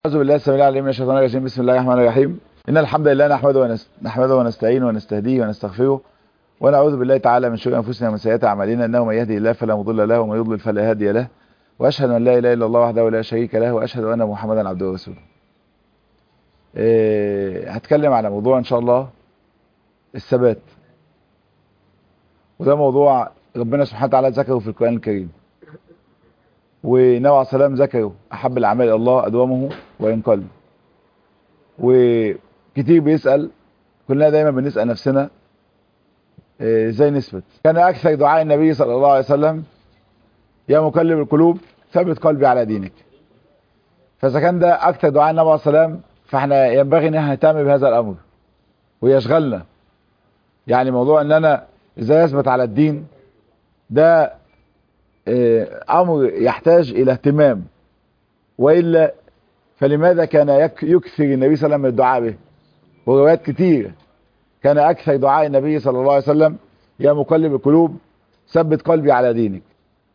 أعوذ بالله السميع العليم من الشيطان الرجيم بسم الله الرحمن الرحيم إن الحمد لله نحمده ونس... نحمده ونستعينه ونستهديه ونستغفره ونعوذ بالله تعالى من شرور أنفسنا ومن سيئات أعمالنا إنه من يهدي الله فلا مضل له ومن يضلل فلا هادي له وأشهد أن لا إله إلا الله وحده لا شريك له وأشهد أن محمدا عبده ورسوله إيه... هتكلم على موضوع إن شاء الله الثبات وده موضوع ربنا سبحانه وتعالى ذكره في القرآن الكريم والنبي عليه السلام ذكره احب الاعمال الى الله ادومه وان قل وكتير بيسال كلنا دايما بنسال نفسنا ازاي نثبت كان اكثر دعاء النبي صلى الله عليه وسلم يا مقلب القلوب ثبت قلبي على دينك فاذا كان ده اكثر دعاء النبي عليه السلام فاحنا ينبغي ان احنا نهتم بهذا الامر ويشغلنا يعني موضوع ان انا ازاي اثبت على الدين ده امر يحتاج الى اهتمام والا فلماذا كان يكثر النبي صلى الله عليه وسلم الدعاء به وروايات كتير كان اكثر دعاء النبي صلى الله عليه وسلم يا مقلب القلوب ثبت قلبي على دينك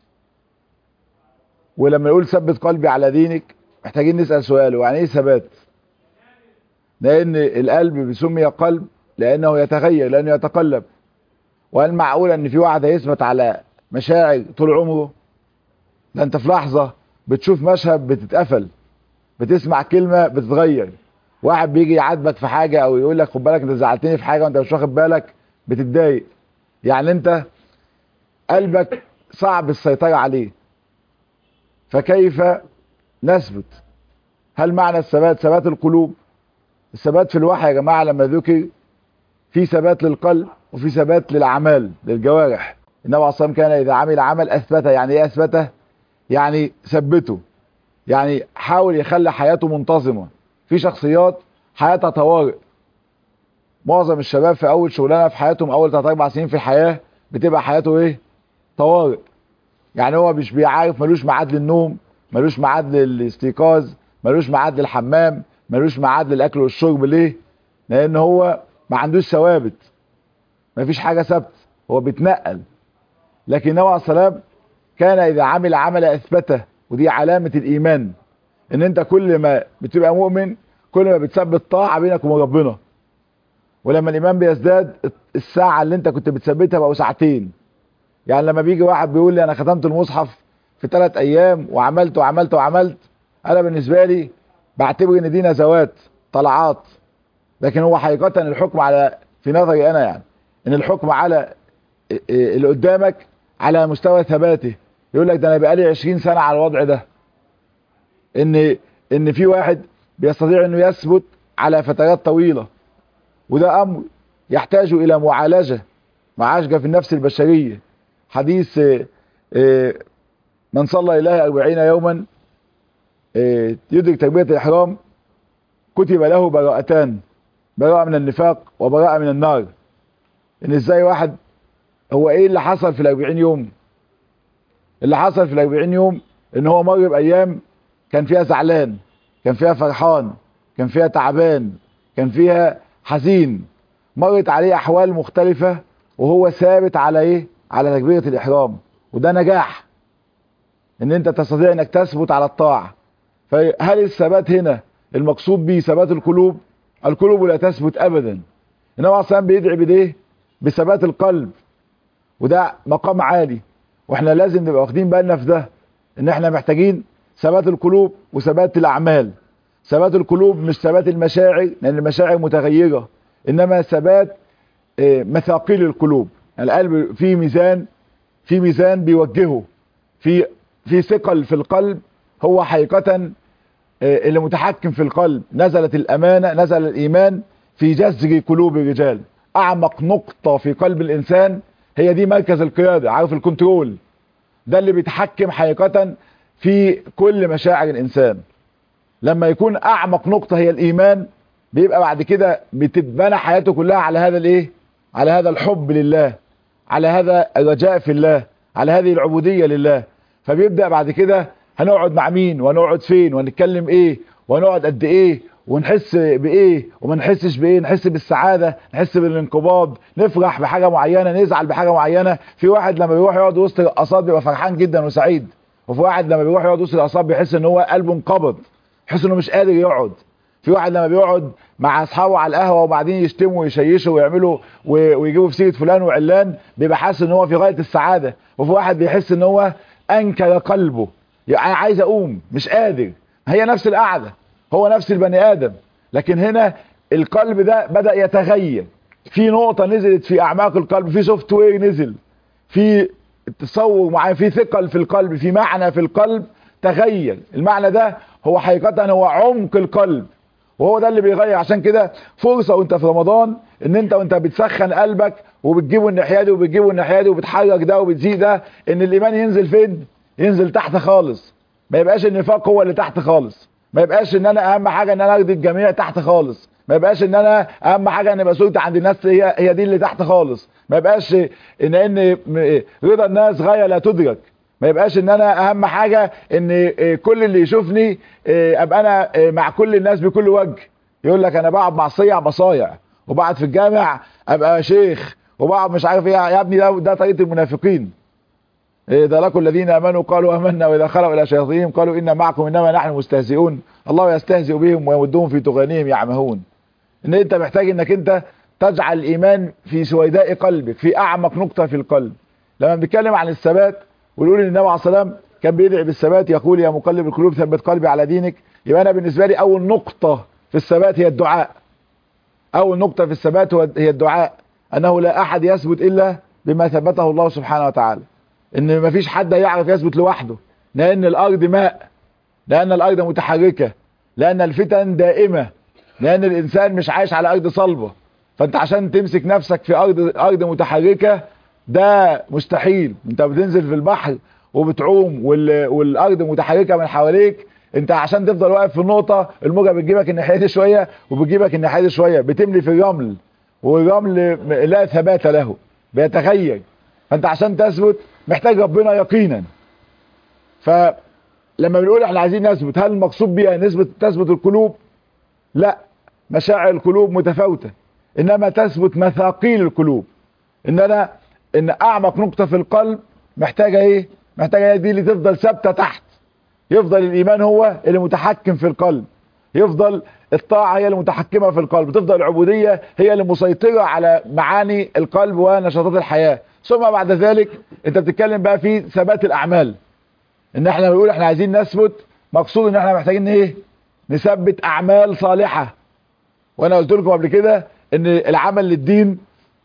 ولما يقول ثبت قلبي على دينك محتاجين نسال سؤال يعني ايه ثبات لان القلب بيسمي قلب لانه يتغير لانه يتقلب وهل معقول ان في واحد هيثبت على مشاعر طول عمره ده انت في لحظة بتشوف مشهد بتتقفل بتسمع كلمة بتتغير واحد بيجي يعاتبك في حاجة او يقول لك خد بالك انت زعلتني في حاجة وانت مش واخد بالك بتتضايق يعني انت قلبك صعب السيطرة عليه فكيف نثبت هل معنى الثبات ثبات القلوب الثبات في الوحي يا جماعة لما ذكر في ثبات للقلب وفي ثبات للأعمال للجوارح النبي عليه الصلاه كان اذا عمل عمل اثبته يعني ايه اثبته يعني ثبته يعني حاول يخلي حياته منتظمه في شخصيات حياتها طوارئ معظم الشباب في اول شغلانه في حياتهم اول 3 4 سنين في الحياه بتبقى حياته ايه طوارئ يعني هو مش بيعرف ملوش ميعاد للنوم ملوش ميعاد للاستيقاظ ملوش ميعاد للحمام ملوش ميعاد للاكل والشرب ليه لان هو ما عندوش ثوابت مفيش حاجه ثابته هو بيتنقل لكن النبي عليه السلام كان اذا عمل عمل اثبته ودي علامة الايمان ان انت كل ما بتبقى مؤمن كل ما بتثبت طاعة بينك وبين ربنا ولما الايمان بيزداد الساعة اللي انت كنت بتثبتها بقوا ساعتين يعني لما بيجي واحد بيقول لي انا ختمت المصحف في ثلاث ايام وعملت وعملت وعملت انا بالنسبة لي بعتبر ان دي نزوات طلعات لكن هو حقيقة الحكم على في نظري انا يعني ان الحكم على اللي قدامك على مستوى ثباته يقول لك ده انا بقالي 20 سنة على الوضع ده ان ان في واحد بيستطيع انه يثبت على فترات طويلة وده امر يحتاج الى معالجة معالجة في النفس البشرية حديث من صلى اليه 40 يوما يدرك تربية الاحرام كتب له براءتان براءة من النفاق وبراءة من النار ان ازاي واحد هو ايه اللي حصل في الاربعين يوم اللي حصل في الاربعين يوم ان هو مر بايام كان فيها زعلان كان فيها فرحان كان فيها تعبان كان فيها حزين مرت عليه احوال مختلفة وهو ثابت على ايه على تكبيرة الاحرام وده نجاح ان انت تستطيع انك تثبت على الطاعة فهل الثبات هنا المقصود به ثبات القلوب القلوب لا تثبت ابدا النبي عليه الصلاه بيدعي بايه بثبات القلب وده مقام عالي واحنا لازم نبقى واخدين بالنا في ده ان احنا محتاجين ثبات القلوب وثبات الاعمال ثبات القلوب مش ثبات المشاعر لان المشاعر متغيرة انما ثبات مثاقيل القلوب القلب فيه ميزان في ميزان بيوجهه في في ثقل في القلب هو حقيقة اللي متحكم في القلب نزلت الامانة نزل الايمان في جذر قلوب الرجال اعمق نقطة في قلب الانسان هي دي مركز القيادة عارف الكنترول ده اللي بيتحكم حقيقة في كل مشاعر الانسان لما يكون اعمق نقطة هي الايمان بيبقى بعد كده بتتبنى حياته كلها على هذا الايه على هذا الحب لله على هذا الرجاء في الله على هذه العبودية لله فبيبدأ بعد كده هنقعد مع مين وهنقعد فين وهنتكلم ايه وهنقعد قد ايه ونحس بايه وما نحسش بايه نحس بالسعادة نحس بالانقباض نفرح بحاجة معينة نزعل بحاجة معينة في واحد لما بيروح يقعد وسط القصاد بيبقى فرحان جدا وسعيد وفي واحد لما بيروح يقعد وسط القصاد بيحس ان هو قلبه انقبض يحس انه مش قادر يقعد في واحد لما بيقعد مع اصحابه على القهوه وبعدين يشتموا ويشيشوا ويعملوا ويجيبوا في سيره فلان وعلان بيبقى حاسس ان هو في غايه السعاده وفي واحد بيحس ان هو انكر قلبه يعني عايز اقوم مش قادر هي نفس القعده هو نفس البني ادم لكن هنا القلب ده بدا يتغير في نقطه نزلت في اعماق القلب في سوفت وير نزل في تصور معين في ثقل في القلب في معنى في القلب تغير المعنى ده هو حقيقه هو عمق القلب وهو ده اللي بيغير عشان كده فرصه وانت في رمضان ان انت وانت بتسخن قلبك وبتجيبه الناحيه دي وبتجيبه الناحيه دي وبتحرك ده وبتزيد ده ان الايمان ينزل فين ينزل تحت خالص ما يبقاش النفاق هو اللي تحت خالص ما يبقاش ان انا اهم حاجه ان انا ارضي الجميع تحت خالص ما يبقاش ان انا اهم حاجه ان يبقى صورتي عند الناس هي هي دي اللي تحت خالص ما يبقاش ان ان رضا الناس غايه لا تدرك ما يبقاش ان انا اهم حاجه ان كل اللي يشوفني ابقى انا مع كل الناس بكل وجه يقول لك انا بقعد مع صيع بصايع وبقعد في الجامع ابقى شيخ وبقعد مش عارف ايه يا ابني ده ده طريقه المنافقين ده لكم الذين امنوا قالوا امنا واذا خلوا الى شياطينهم قالوا انا معكم انما نحن مستهزئون الله يستهزئ بهم ويمدهم في طغيانهم يعمهون ان انت محتاج انك انت تجعل الايمان في سويداء قلبك في اعمق نقطه في القلب لما بنتكلم عن الثبات ونقول ان النبي عليه الصلاه والسلام كان بيدعي بالثبات يقول يا مقلب القلوب ثبت قلبي على دينك يبقى انا بالنسبه لي اول نقطه في الثبات هي الدعاء اول نقطه في الثبات هي الدعاء انه لا احد يثبت الا بما ثبته الله سبحانه وتعالى ان مفيش حد يعرف يثبت لوحده لان الارض ماء لان الارض متحركه لان الفتن دائمه لان الانسان مش عايش على ارض صلبه فانت عشان تمسك نفسك في ارض ارض متحركه ده مستحيل انت بتنزل في البحر وبتعوم وال... والارض متحركه من حواليك انت عشان تفضل واقف في النقطه الموجه بتجيبك الناحيه دي شويه وبتجيبك الناحيه دي شويه بتملي في الرمل والرمل لا ثبات له بيتغير فانت عشان تثبت محتاج ربنا يقينا فلما بنقول احنا عايزين نثبت هل المقصود بيها نثبت تثبت القلوب لا مشاعر القلوب متفاوته انما تثبت مثاقيل القلوب ان انا ان اعمق نقطه في القلب محتاجه ايه محتاجه دي اللي تفضل ثابته تحت يفضل الايمان هو اللي متحكم في القلب يفضل الطاعه هي المتحكمه في القلب تفضل العبوديه هي اللي مسيطره على معاني القلب ونشاطات الحياه ثم بعد ذلك انت بتتكلم بقى في ثبات الاعمال ان احنا بنقول احنا عايزين نثبت مقصود ان احنا محتاجين ايه نثبت اعمال صالحه وانا قلت لكم قبل كده ان العمل للدين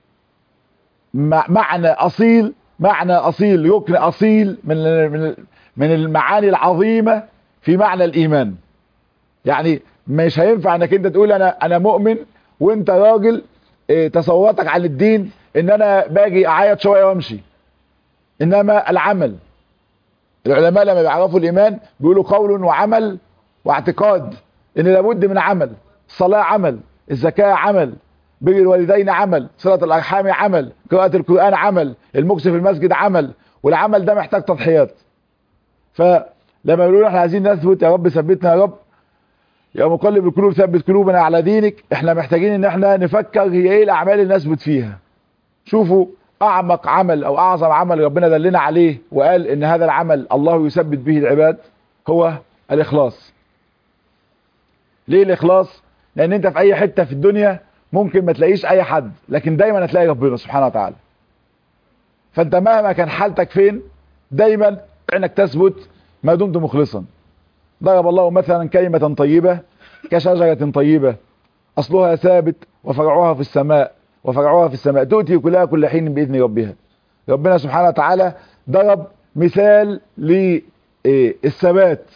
معنى اصيل معنى اصيل ركن اصيل من من من المعاني العظيمه في معنى الايمان يعني مش هينفع انك انت تقول انا انا مؤمن وانت راجل اه تصوراتك عن الدين ان انا باجي اعيط شويه وامشي انما العمل العلماء لما بيعرفوا الايمان بيقولوا قول وعمل واعتقاد ان لابد من عمل الصلاه عمل الزكاه عمل بر الوالدين عمل صلة الأرحام عمل قراءة القرآن عمل المكس في المسجد عمل والعمل ده محتاج تضحيات فلما يقولوا احنا عايزين نثبت يا رب ثبتنا يا رب يا مقلب القلوب ثبت قلوبنا على دينك احنا محتاجين ان احنا نفكر هي ايه الاعمال اللي نثبت فيها شوفوا اعمق عمل او اعظم عمل ربنا دلنا عليه وقال ان هذا العمل الله يثبت به العباد هو الاخلاص ليه الاخلاص لان انت في اي حتة في الدنيا ممكن ما تلاقيش اي حد لكن دايما هتلاقي ربنا سبحانه وتعالى فانت مهما كان حالتك فين دايما انك تثبت ما دمت مخلصا ضرب الله مثلا كلمة طيبة كشجرة طيبة اصلها ثابت وفرعها في السماء وفرعها في السماء تؤتي كلها كل حين باذن ربها ربنا سبحانه وتعالى ضرب مثال للثبات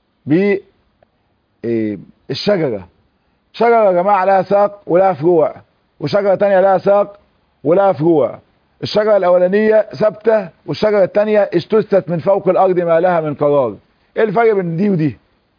بالشجرة شجرة يا جماعة لها ساق ولها فروع وشجرة تانية لها ساق ولها فروع الشجرة الأولانية ثابتة والشجرة التانية اجتثت من فوق الأرض ما لها من قرار ايه الفرق بين دي ودي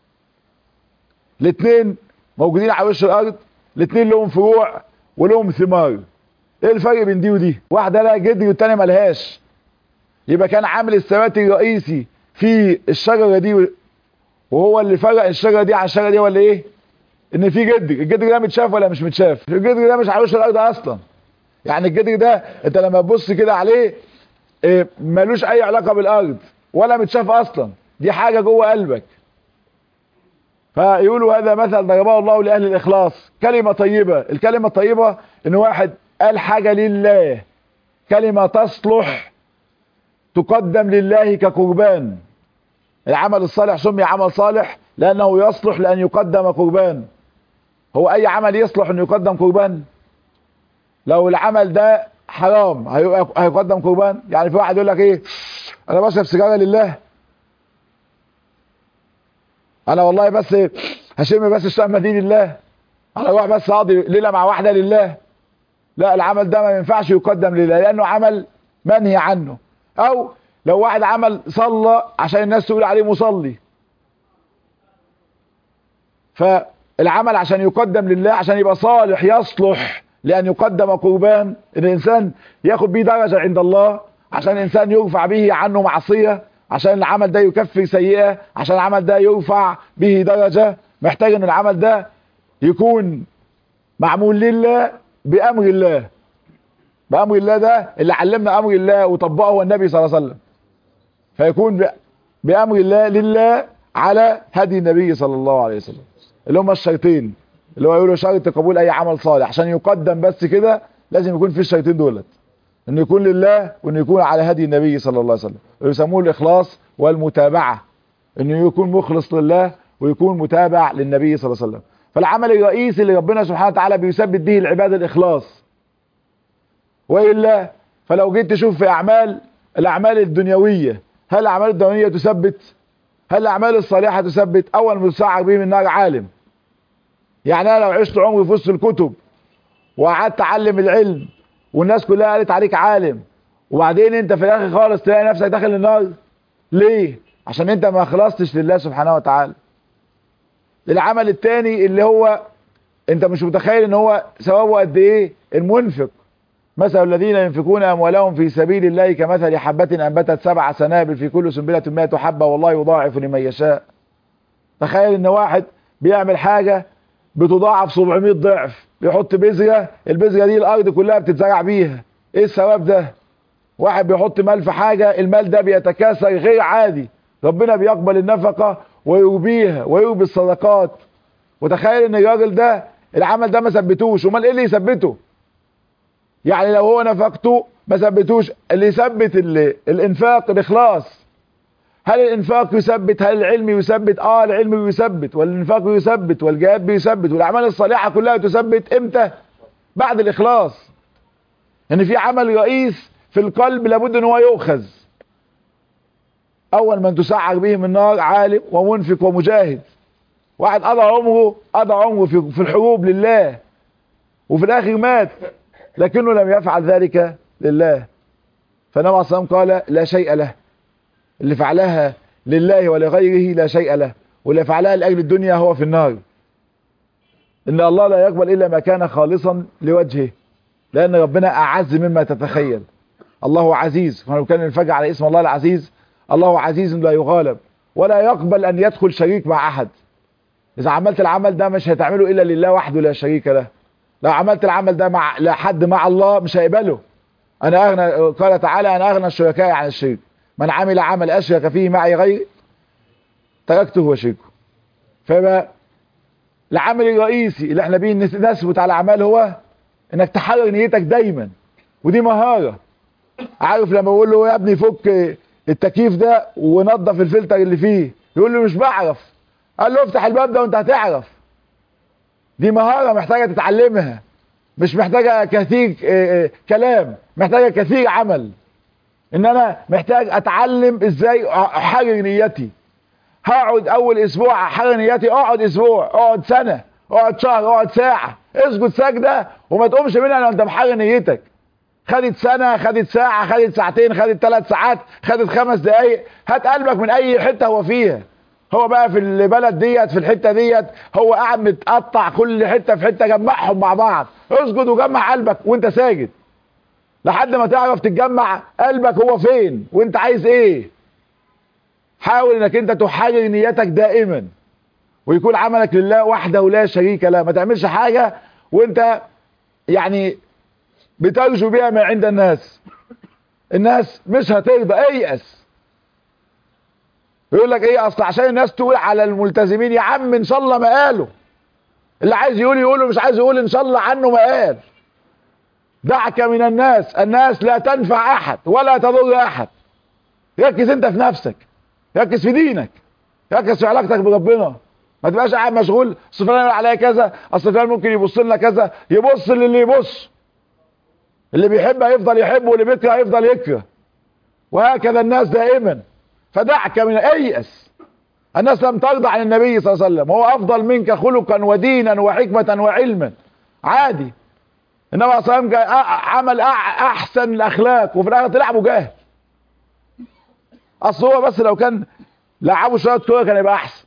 الاثنين موجودين على وش الأرض الاثنين لهم فروع ولهم ثمار ايه الفرق بين دي ودي واحدة لها جدر والتانية ملهاش يبقى كان عامل الثبات الرئيسي في الشجرة دي وهو اللي فرق الشجرة دي عن الشجرة دي ولا ايه ان في جدر الجدر ده متشاف ولا مش متشاف الجدر ده مش على وش الارض اصلا يعني الجدر ده انت لما تبص كده عليه إيه ملوش اي علاقه بالارض ولا متشاف اصلا دي حاجه جوه قلبك فيقولوا هذا مثل ضربه الله لأهل الإخلاص كلمة طيبة الكلمة الطيبة إن واحد قال حاجة لله كلمة تصلح تقدم لله كقربان العمل الصالح سمي عمل صالح لأنه يصلح لأن يقدم قربان هو أي عمل يصلح أن يقدم قربان لو العمل ده حرام هيقدم قربان يعني في واحد يقول لك ايه انا بشرب سيجاره لله انا والله بس هشم بس الشمه دي لله انا اروح بس اقضي ليله مع واحده لله لا العمل ده ما ينفعش يقدم لله لانه عمل منهي عنه او لو واحد عمل صلى عشان الناس تقول عليه مصلي فالعمل عشان يقدم لله عشان يبقى صالح يصلح لأن يقدم قربان إن الإنسان ياخد بيه درجة عند الله عشان الإنسان يرفع به عنه معصية عشان العمل ده يكفر سيئة عشان العمل ده يرفع به درجة محتاج إن العمل ده يكون معمول لله بأمر الله بأمر الله ده اللي علمنا أمر الله وطبقه النبي صلى الله عليه وسلم فيكون بأمر الله لله على هدي النبي صلى الله عليه وسلم اللي هم الشرطين اللي هو يقولوا شرط قبول اي عمل صالح عشان يقدم بس كده لازم يكون في الشرطين دولت انه يكون لله وانه يكون على هدي النبي صلى الله عليه وسلم يسموه الاخلاص والمتابعه انه يكون مخلص لله ويكون متابع للنبي صلى الله عليه وسلم فالعمل الرئيسي اللي ربنا سبحانه وتعالى بيثبت به العباد الاخلاص والا فلو جيت تشوف في اعمال الاعمال الدنيويه هل الاعمال الدنيويه تثبت هل الاعمال الصالحه تثبت اول مسعر به من النار عالم يعني انا لو عشت عمري في وسط الكتب وقعدت اعلم العلم والناس كلها قالت عليك عالم وبعدين انت في الاخر خالص تلاقي نفسك داخل النار ليه عشان انت ما خلصتش لله سبحانه وتعالى العمل التاني اللي هو انت مش متخيل ان هو ثوابه قد ايه المنفق مثل الذين ينفقون اموالهم في سبيل الله كمثل حبة انبتت سبع سنابل في كل سنبلة 100 حبة والله يضاعف لمن يشاء تخيل ان واحد بيعمل حاجة بتضاعف 700 ضعف بيحط بذرة البذرة دي الارض كلها بتتزرع بيها ايه الثواب ده واحد بيحط مال في حاجة المال ده بيتكاثر غير عادي ربنا بيقبل النفقة ويربيها ويربي الصدقات وتخيل ان الراجل ده العمل ده ما ثبتوش امال ايه اللي يثبته يعني لو هو نفقته ما ثبتوش اللي يثبت اللي الانفاق الاخلاص هل الانفاق يثبت هل العلم يثبت اه العلم بيثبت والانفاق يثبت والجهاد بيثبت والاعمال الصالحه كلها تثبت امتى بعد الاخلاص ان يعني في عمل رئيس في القلب لابد ان هو يؤخذ اول من تسعر بهم النار عالم ومنفق ومجاهد واحد قضى عمره قضى عمره في, في الحروب لله وفي الاخر مات لكنه لم يفعل ذلك لله فالنبي عليه الصلاه قال لا شيء له اللي فعلها لله ولغيره لا شيء له واللي فعلها لاجل الدنيا هو في النار ان الله لا يقبل الا ما كان خالصا لوجهه لان ربنا اعز مما تتخيل الله عزيز فلو كان الفجر على اسم الله العزيز الله عزيز لا يغالب ولا يقبل ان يدخل شريك مع احد اذا عملت العمل ده مش هتعمله الا لله وحده لا شريك له لو عملت العمل ده مع لحد مع الله مش هيقبله انا اغنى قال تعالى انا اغنى الشركاء عن الشرك من عمل عمل اشرك فيه معي غير تركته وشركه فما العمل الرئيسي اللي احنا بيه نثبت على الاعمال هو انك تحرر نيتك دايما ودي مهاره عارف لما بقول له يا ابني فك التكييف ده ونظف الفلتر اللي فيه يقول له مش بعرف قال له افتح الباب ده وانت هتعرف دي مهارة محتاجة تتعلمها مش محتاجة كثير كلام محتاجة كثير عمل ان انا محتاج اتعلم ازاي احرر نيتي هقعد اول اسبوع احرر نيتي اقعد اسبوع اقعد سنة اقعد شهر اقعد ساعة اسجد سجدة وما تقومش منها لو انت محرر نيتك خدت سنة خدت ساعة خدت ساعتين خدت ثلاث ساعات خدت خمس دقايق هات قلبك من اي حتة هو فيها هو بقى في البلد ديت في الحته ديت هو قاعد متقطع كل حته في حته جمعهم مع بعض اسجد وجمع قلبك وانت ساجد لحد ما تعرف تتجمع قلبك هو فين وانت عايز ايه حاول انك انت تحرر نيتك دائما ويكون عملك لله وحده لا شريك له ما تعملش حاجه وانت يعني بترجو بيها ما عند الناس الناس مش هترضى ايأس يقول لك ايه اصل عشان الناس تقول على الملتزمين يا عم ان شاء الله ما قالوا اللي عايز يقول يقوله مش عايز يقول ان شاء الله عنه ما قال دعك من الناس الناس لا تنفع احد ولا تضر احد ركز انت في نفسك ركز في دينك ركز في علاقتك بربنا ما تبقاش قاعد مشغول اصل فلان يقول عليا كذا اصل فلان ممكن يبص لنا كذا يبص للي يبص اللي بيحب هيفضل يحب واللي بيكره هيفضل يكره وهكذا الناس دائما فدعك من ايأس الناس لم ترضى عن النبي صلى الله عليه وسلم هو افضل منك خلقا ودينا وحكمة وعلما عادي انما صلى الله عليه وسلم عمل احسن الاخلاق وفي الاخر طلع ابو جهل اصل هو بس لو كان لعبوا شويه كوره كان يبقى احسن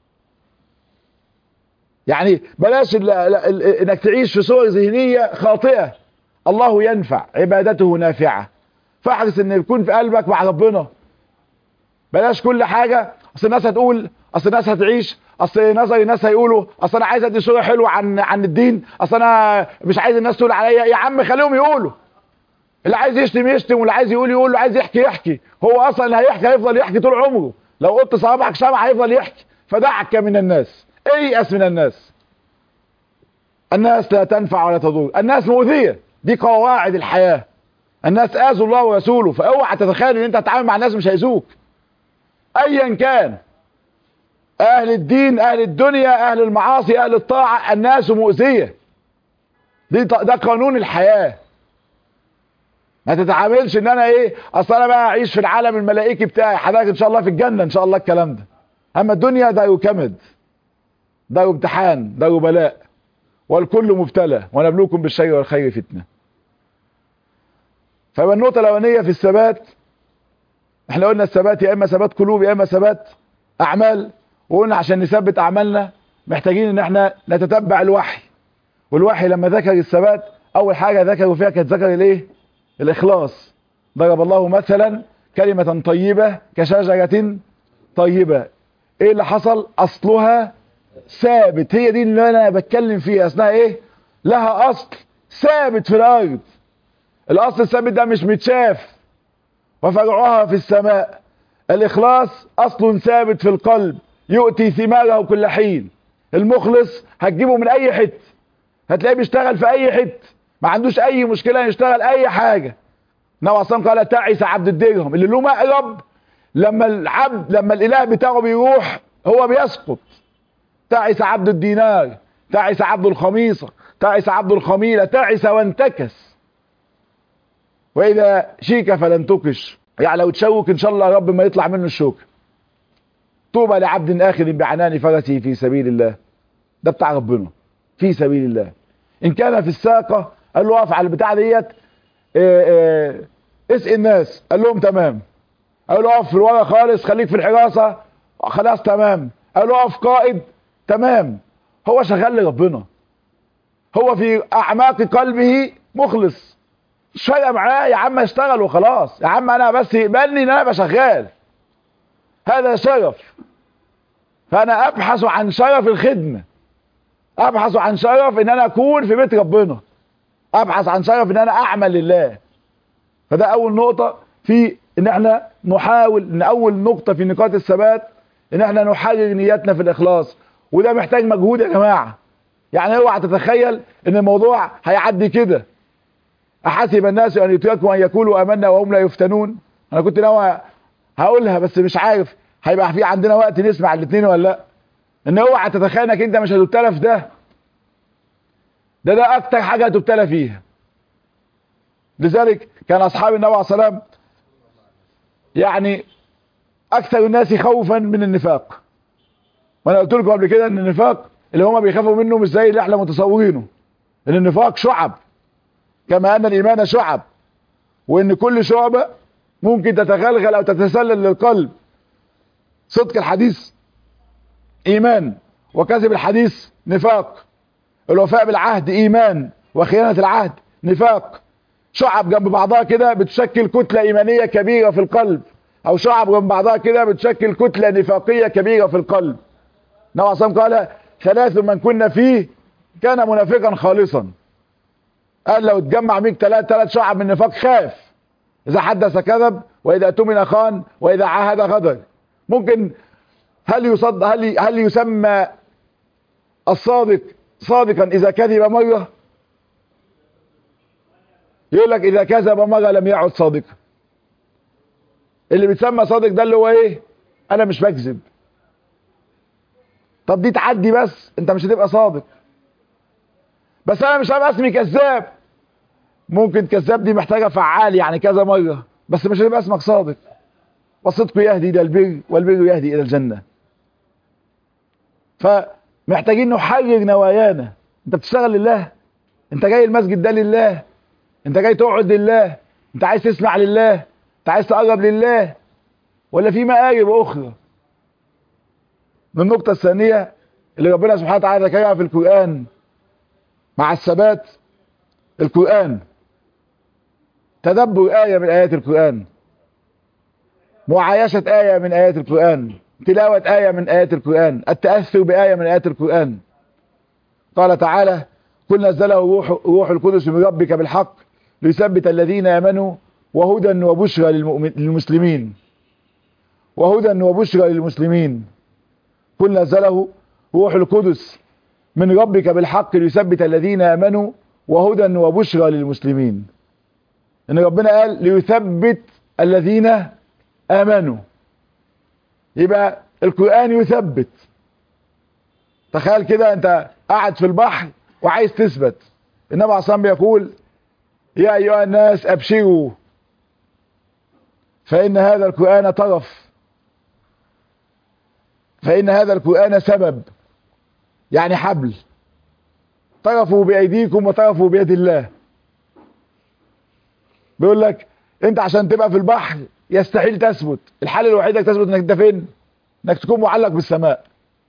يعني بلاش ال ال ال انك تعيش في صور ذهنيه خاطئه الله ينفع عبادته نافعه فاحرص ان يكون في قلبك مع ربنا بلاش كل حاجه اصل الناس هتقول اصل الناس هتعيش اصل نظر الناس هيقولوا اصل انا عايز ادي صوره حلوه عن عن الدين اصل انا مش عايز الناس تقول عليا يا عم خليهم يقولوا اللي عايز يشتم يشتم واللي عايز يقول يقول اللي عايز يحكي يحكي هو اصلا اللي هيحكي هيفضل يحكي طول عمره لو قلت صوابعك شمع هيفضل يحكي فدعك من الناس ايأس من الناس الناس لا تنفع ولا تضر الناس مؤذيه دي قواعد الحياه الناس اذوا الله ورسوله فاوعى تتخيل ان انت هتتعامل مع الناس مش هيزوك ايا كان اهل الدين اهل الدنيا اهل المعاصي اهل الطاعة الناس مؤذية دي ده قانون الحياة ما تتعاملش ان انا ايه اصل انا بقى اعيش في العالم الملائكي بتاعي حضرتك ان شاء الله في الجنة ان شاء الله الكلام ده اما الدنيا ده يكمد ده امتحان ده بلاء والكل مبتلى ونبلوكم بالشر والخير فتنة فيبقى النقطة الاولانية في الثبات احنا قلنا الثبات يا اما ثبات قلوب يا اما ثبات اعمال وقلنا عشان نثبت اعمالنا محتاجين ان احنا نتتبع الوحي والوحي لما ذكر الثبات اول حاجة ذكروا فيها كانت ذكر الايه الاخلاص ضرب الله مثلا كلمة طيبة كشجرة طيبة ايه اللي حصل اصلها ثابت هي دي اللي انا بتكلم فيها اسمها ايه لها اصل ثابت في الارض الاصل الثابت ده مش متشاف وفرعها في السماء الاخلاص اصل ثابت في القلب يؤتي ثماره كل حين المخلص هتجيبه من اي حته هتلاقيه بيشتغل في اي حته ما عندوش اي مشكله يشتغل اي حاجه النبي صلى قال تعس عبد الدرهم اللي له مقرب لما العبد لما الاله بتاعه بيروح هو بيسقط تعس عبد الدينار تعس عبد الخميصه تعس عبد الخميله تعس وانتكس واذا شيك فلن تكش يعني لو تشوك ان شاء الله رب ما يطلع منه الشوك طوبى لعبد اخذ بعنان فرسه في سبيل الله ده بتاع ربنا في سبيل الله ان كان في الساقه قال له اقف على البتاع ديت اسقي الناس قال لهم تمام قال له اقف في الورا خالص خليك في الحراسه خلاص تمام قال له اقف قائد تمام هو شغال لربنا هو في اعماق قلبه مخلص مش فارقه معاه يا عم اشتغل وخلاص يا عم انا بس يقبلني ان انا ابقى شغال هذا شرف فانا ابحث عن شرف الخدمه ابحث عن شرف ان انا اكون في بيت ربنا ابحث عن شرف ان انا اعمل لله فده اول نقطه في ان احنا نحاول ان اول نقطه في نقاط الثبات ان احنا نحرر نيتنا في الاخلاص وده محتاج مجهود يا جماعه يعني اوعى تتخيل ان الموضوع هيعدي كده احسب الناس ان يتركوا ان يقولوا امنا وهم لا يفتنون انا كنت ناوي هقولها بس مش عارف هيبقى في عندنا وقت نسمع الاثنين ولا لا ان اوعى تتخيل انك انت مش هتبتلى في ده ده ده اكتر حاجه هتبتلى فيها لذلك كان اصحاب النبي عليه الصلاه والسلام يعني اكثر الناس خوفا من النفاق وانا قلت لكم قبل كده ان النفاق اللي هم بيخافوا منه مش زي اللي احنا متصورينه ان النفاق شعب كما ان الايمان شعب وان كل شعبة ممكن تتغلغل او تتسلل للقلب صدق الحديث ايمان وكذب الحديث نفاق الوفاء بالعهد ايمان وخيانة العهد نفاق شعب جنب بعضها كده بتشكل كتلة ايمانية كبيرة في القلب او شعب جنب بعضها كده بتشكل كتلة نفاقية كبيرة في القلب نوع صلى قال ثلاث من كنا فيه كان منافقا خالصا قال لو اتجمع بيك ثلاث ثلاث شعب من النفاق خاف اذا حدث كذب واذا اؤتمن خان واذا عاهد غدر ممكن هل يصد هل هل يسمى الصادق صادقا اذا كذب مره يقول لك اذا كذب مره لم يعد صادقا اللي بيتسمى صادق ده اللي هو ايه انا مش بكذب طب دي تعدي بس انت مش هتبقى صادق بس انا مش هبقى اسمي كذاب ممكن كذاب دي محتاجه فعال يعني كذا مره بس مش هتبقى اسمك صادق والصدق يهدي الى البر والبر يهدي الى الجنه فمحتاجين نحرر نوايانا انت بتشتغل لله انت جاي المسجد ده لله انت جاي تقعد لله انت عايز تسمع لله انت عايز تقرب لله ولا في مآرب اخرى من النقطة الثانية اللي ربنا سبحانه وتعالى ذكرها في القرآن مع الثبات القرآن تدبر آية من آيات القرآن معايشة آية من آيات القرآن تلاوة آية من آيات القرآن التأثر بآية من آيات القرآن قال تعالى كل نزله روح, روح القدس من ربك بالحق ليثبت الذين آمنوا وهدى وبشرى للمسلمين وهدى وبشرى للمسلمين كل نزله روح القدس من ربك بالحق ليثبت الذين آمنوا وهدى وبشرى للمسلمين ان ربنا قال ليثبت الذين آمنوا يبقى القرآن يثبت تخيل كده انت قاعد في البحر وعايز تثبت النبي عليه الصلاه بيقول يا ايها الناس ابشروا فان هذا القرآن طرف فان هذا القرآن سبب يعني حبل طرفوا بايديكم وطرفوا بيد الله بيقول لك انت عشان تبقى في البحر يستحيل تثبت الحل الوحيد انك تثبت انك انت فين انك تكون معلق بالسماء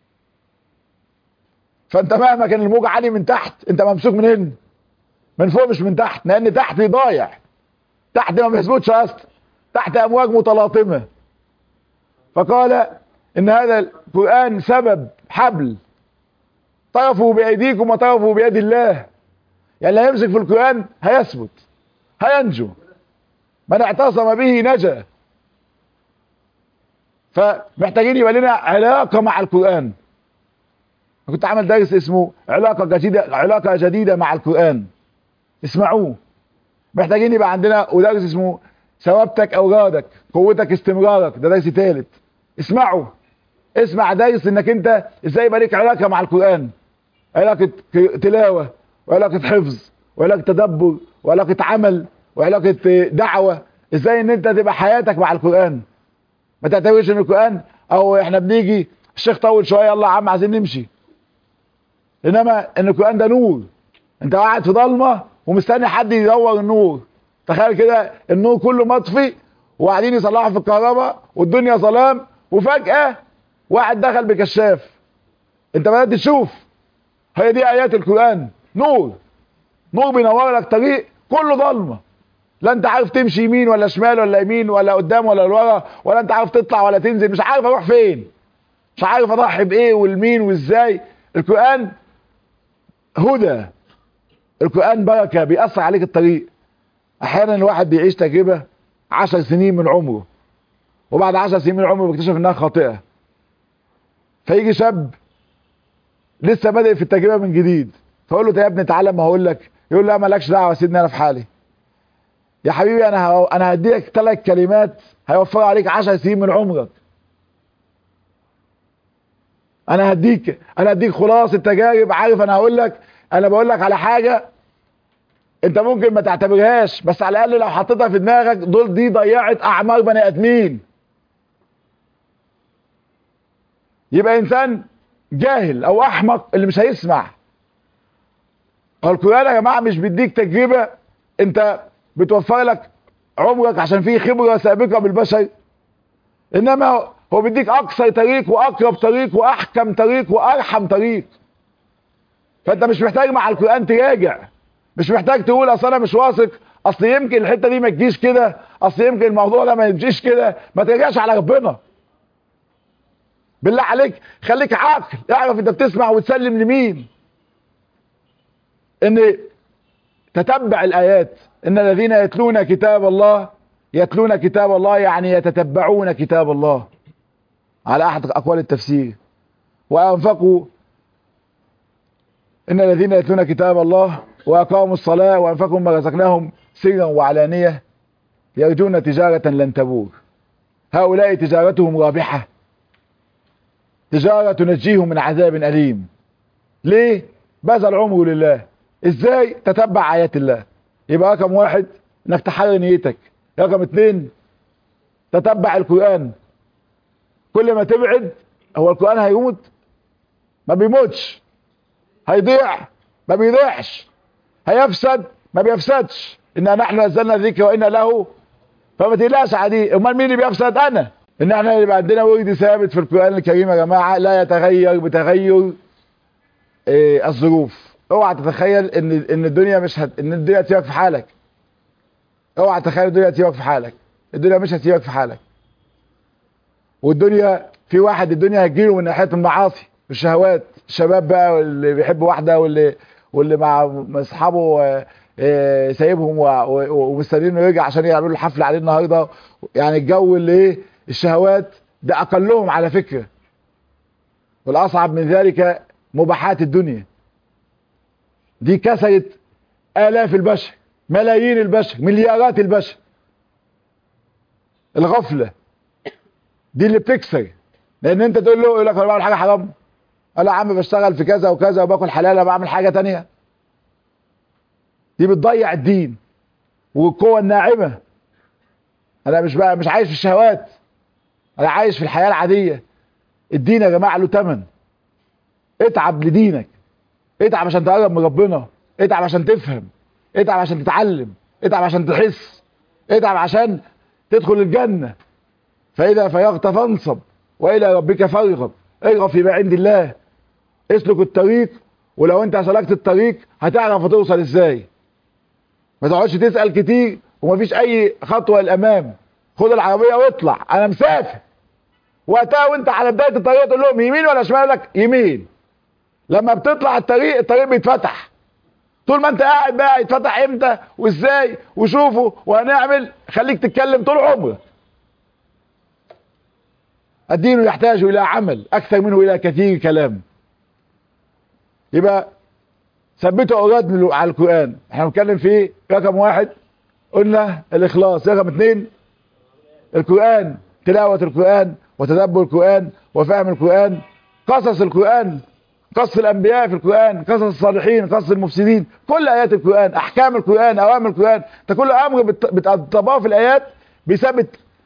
فانت مهما كان الموج عالي من تحت انت ممسوك منين من فوق مش من تحت لان تحت ضايع تحت ما بيثبتش اصلا تحت امواج متلاطمه فقال ان هذا القران سبب حبل طرفوا بايديكم وطرفوا بيد الله يعني اللي هيمسك في القران هيثبت هينجو من اعتصم به نجا فمحتاجين يبقى لنا علاقه مع القران كنت عامل درس اسمه علاقه جديده علاقه جديده مع القران اسمعوه محتاجين يبقى عندنا ودرس اسمه ثوابتك اورادك قوتك استمرارك ده درس ثالث اسمعوا اسمع درس انك انت ازاي يبقى ليك علاقه مع القران علاقه تلاوه وعلاقه حفظ وعلاقه تدبر وعلاقه عمل وعلاقه دعوه ازاي ان انت تبقى حياتك مع القران ما تعتبرش ان القران او احنا بنيجي الشيخ طول شويه يلا يا عم عايزين نمشي انما ان القران ده نور انت قاعد في ضلمه ومستني حد يدور النور تخيل كده النور كله مطفي وقاعدين يصلحوا في الكهرباء والدنيا ظلام وفجاه واحد دخل بكشاف انت بدات تشوف هي دي ايات القران نور نور بينور لك طريق كله ضلمه لا انت عارف تمشي يمين ولا شمال ولا يمين ولا قدام ولا لورا ولا انت عارف تطلع ولا تنزل مش عارف اروح فين مش عارف اضحي بايه والمين وازاي القران هدى القرآن بركة بيأثر عليك الطريق أحيانا الواحد بيعيش تجربة عشر سنين من عمره وبعد عشر سنين من عمره بيكتشف إنها خاطئة فيجي شاب لسه بادئ في التجربة من جديد فأقول له يا ابني تعالى ما هقول لك يقول لا مالكش دعوة سيدني أنا في حالي يا حبيبي أنا ه... أنا هديك ثلاث كلمات هيوفر عليك عشر سنين من عمرك انا هديك انا هديك خلاص التجارب عارف انا هقول لك انا بقول لك على حاجه انت ممكن ما تعتبرهاش بس على الاقل لو حطيتها في دماغك دول دي ضيعت اعمار بني ادمين يبقى انسان جاهل او احمق اللي مش هيسمع القران يا جماعه مش بيديك تجربه انت بتوفر لك عمرك عشان فيه خبره سابقه بالبشر انما هو بيديك اقصر طريق واقرب طريق واحكم طريق وارحم طريق فانت مش محتاج مع القران تراجع مش محتاج تقول اصل انا مش واثق اصل يمكن الحته دي ما تجيش كده اصل يمكن الموضوع ده ما يمشيش كده ما ترجعش على ربنا بالله عليك خليك عاقل اعرف انت بتسمع وتسلم لمين ان تتبع الايات ان الذين يتلون كتاب الله يتلون كتاب الله يعني يتتبعون كتاب الله على احد اقوال التفسير وانفقوا ان الذين يتلون كتاب الله واقاموا الصلاه وانفقوا ما رزقناهم سرا وعلانيه يرجون تجاره لن تبور هؤلاء تجارتهم رابحه تجاره تنجيهم من عذاب اليم ليه بذل عمره لله ازاي تتبع ايات الله يبقى رقم واحد انك تحرر نيتك رقم اتنين تتبع القرآن كل ما تبعد هو القرآن هيموت ما بيموتش هيضيع ما بيضيعش هيفسد ما بيفسدش إنا نحن نزلنا الذكر وإنا له فما تقلقش عادي امال مين اللي بيفسد انا ان احنا يبقى عندنا ورد ثابت في القرآن الكريم يا جماعة لا يتغير بتغير إيه الظروف اوعى تتخيل ان ان الدنيا مش هت... ان الدنيا تسيبك في حالك اوعى تتخيل الدنيا تسيبك في حالك الدنيا مش هتسيبك في حالك والدنيا في واحد الدنيا هتجيله من ناحيه المعاصي الشهوات الشباب بقى واللي بيحب واحده واللي واللي مع اصحابه آه، سايبهم و- و- ومستنيين انه يرجع عشان يعملوا الحفله عليه النهارده يعني الجو اللي ايه الشهوات ده اقلهم على فكره والاصعب من ذلك مباحات الدنيا دي كسرت آلاف البشر ملايين البشر مليارات البشر الغفلة دي اللي بتكسر لان انت تقول له يقول لك انا بعمل حاجة حرام قال له يا عم بشتغل في كذا وكذا وباكل حلال أنا بعمل حاجة تانية دي بتضيع الدين والقوة الناعمة انا مش بقى مش عايش في الشهوات انا عايش في الحياة العادية الدين يا جماعة له تمن اتعب لدينك اتعب عشان تقرب من ربنا اتعب عشان تفهم اتعب عشان تتعلم اتعب عشان تحس اتعب عشان تدخل الجنة فإذا فرغت فانصب وإلى ربك فارغب ارغب فيما عند الله اسلك الطريق ولو انت سلكت الطريق هتعرف هتوصل ازاي ما تقعدش تسأل كتير ومفيش اي خطوة للامام خد العربية واطلع انا مسافر وقتها وانت على بداية الطريق تقول لهم يمين ولا شمال لك يمين لما بتطلع الطريق الطريق بيتفتح طول ما انت قاعد بقى يتفتح امتى وازاي وشوفه وهنعمل خليك تتكلم طول عمرك الدين يحتاج الى عمل اكثر منه الى كثير كلام يبقى ثبتوا اولاد على القران احنا بنتكلم في رقم واحد قلنا الاخلاص رقم اثنين القران تلاوه القران وتدبر القران وفهم القران قصص القران قصص الانبياء في القران قصص الصالحين قصص المفسدين كل ايات القران احكام القران اوامر القران ده كل امر بتطبقه في الايات بيثبت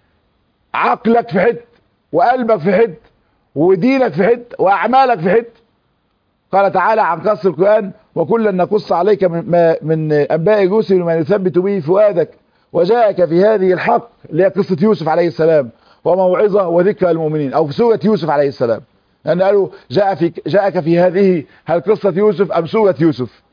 عقلك في حته وقلبك في حته ودينك في حته واعمالك في حته قال تعالى عن قص القران وكلا نقص عليك من, ما من انباء الرسل ما يثبت به فؤادك وجاءك في هذه الحق اللي هي قصه يوسف عليه السلام وموعظه وذكرى المؤمنين او في سوره يوسف عليه السلام لأن قالوا جاء في جاءك في هذه هل قصة يوسف أم سورة يوسف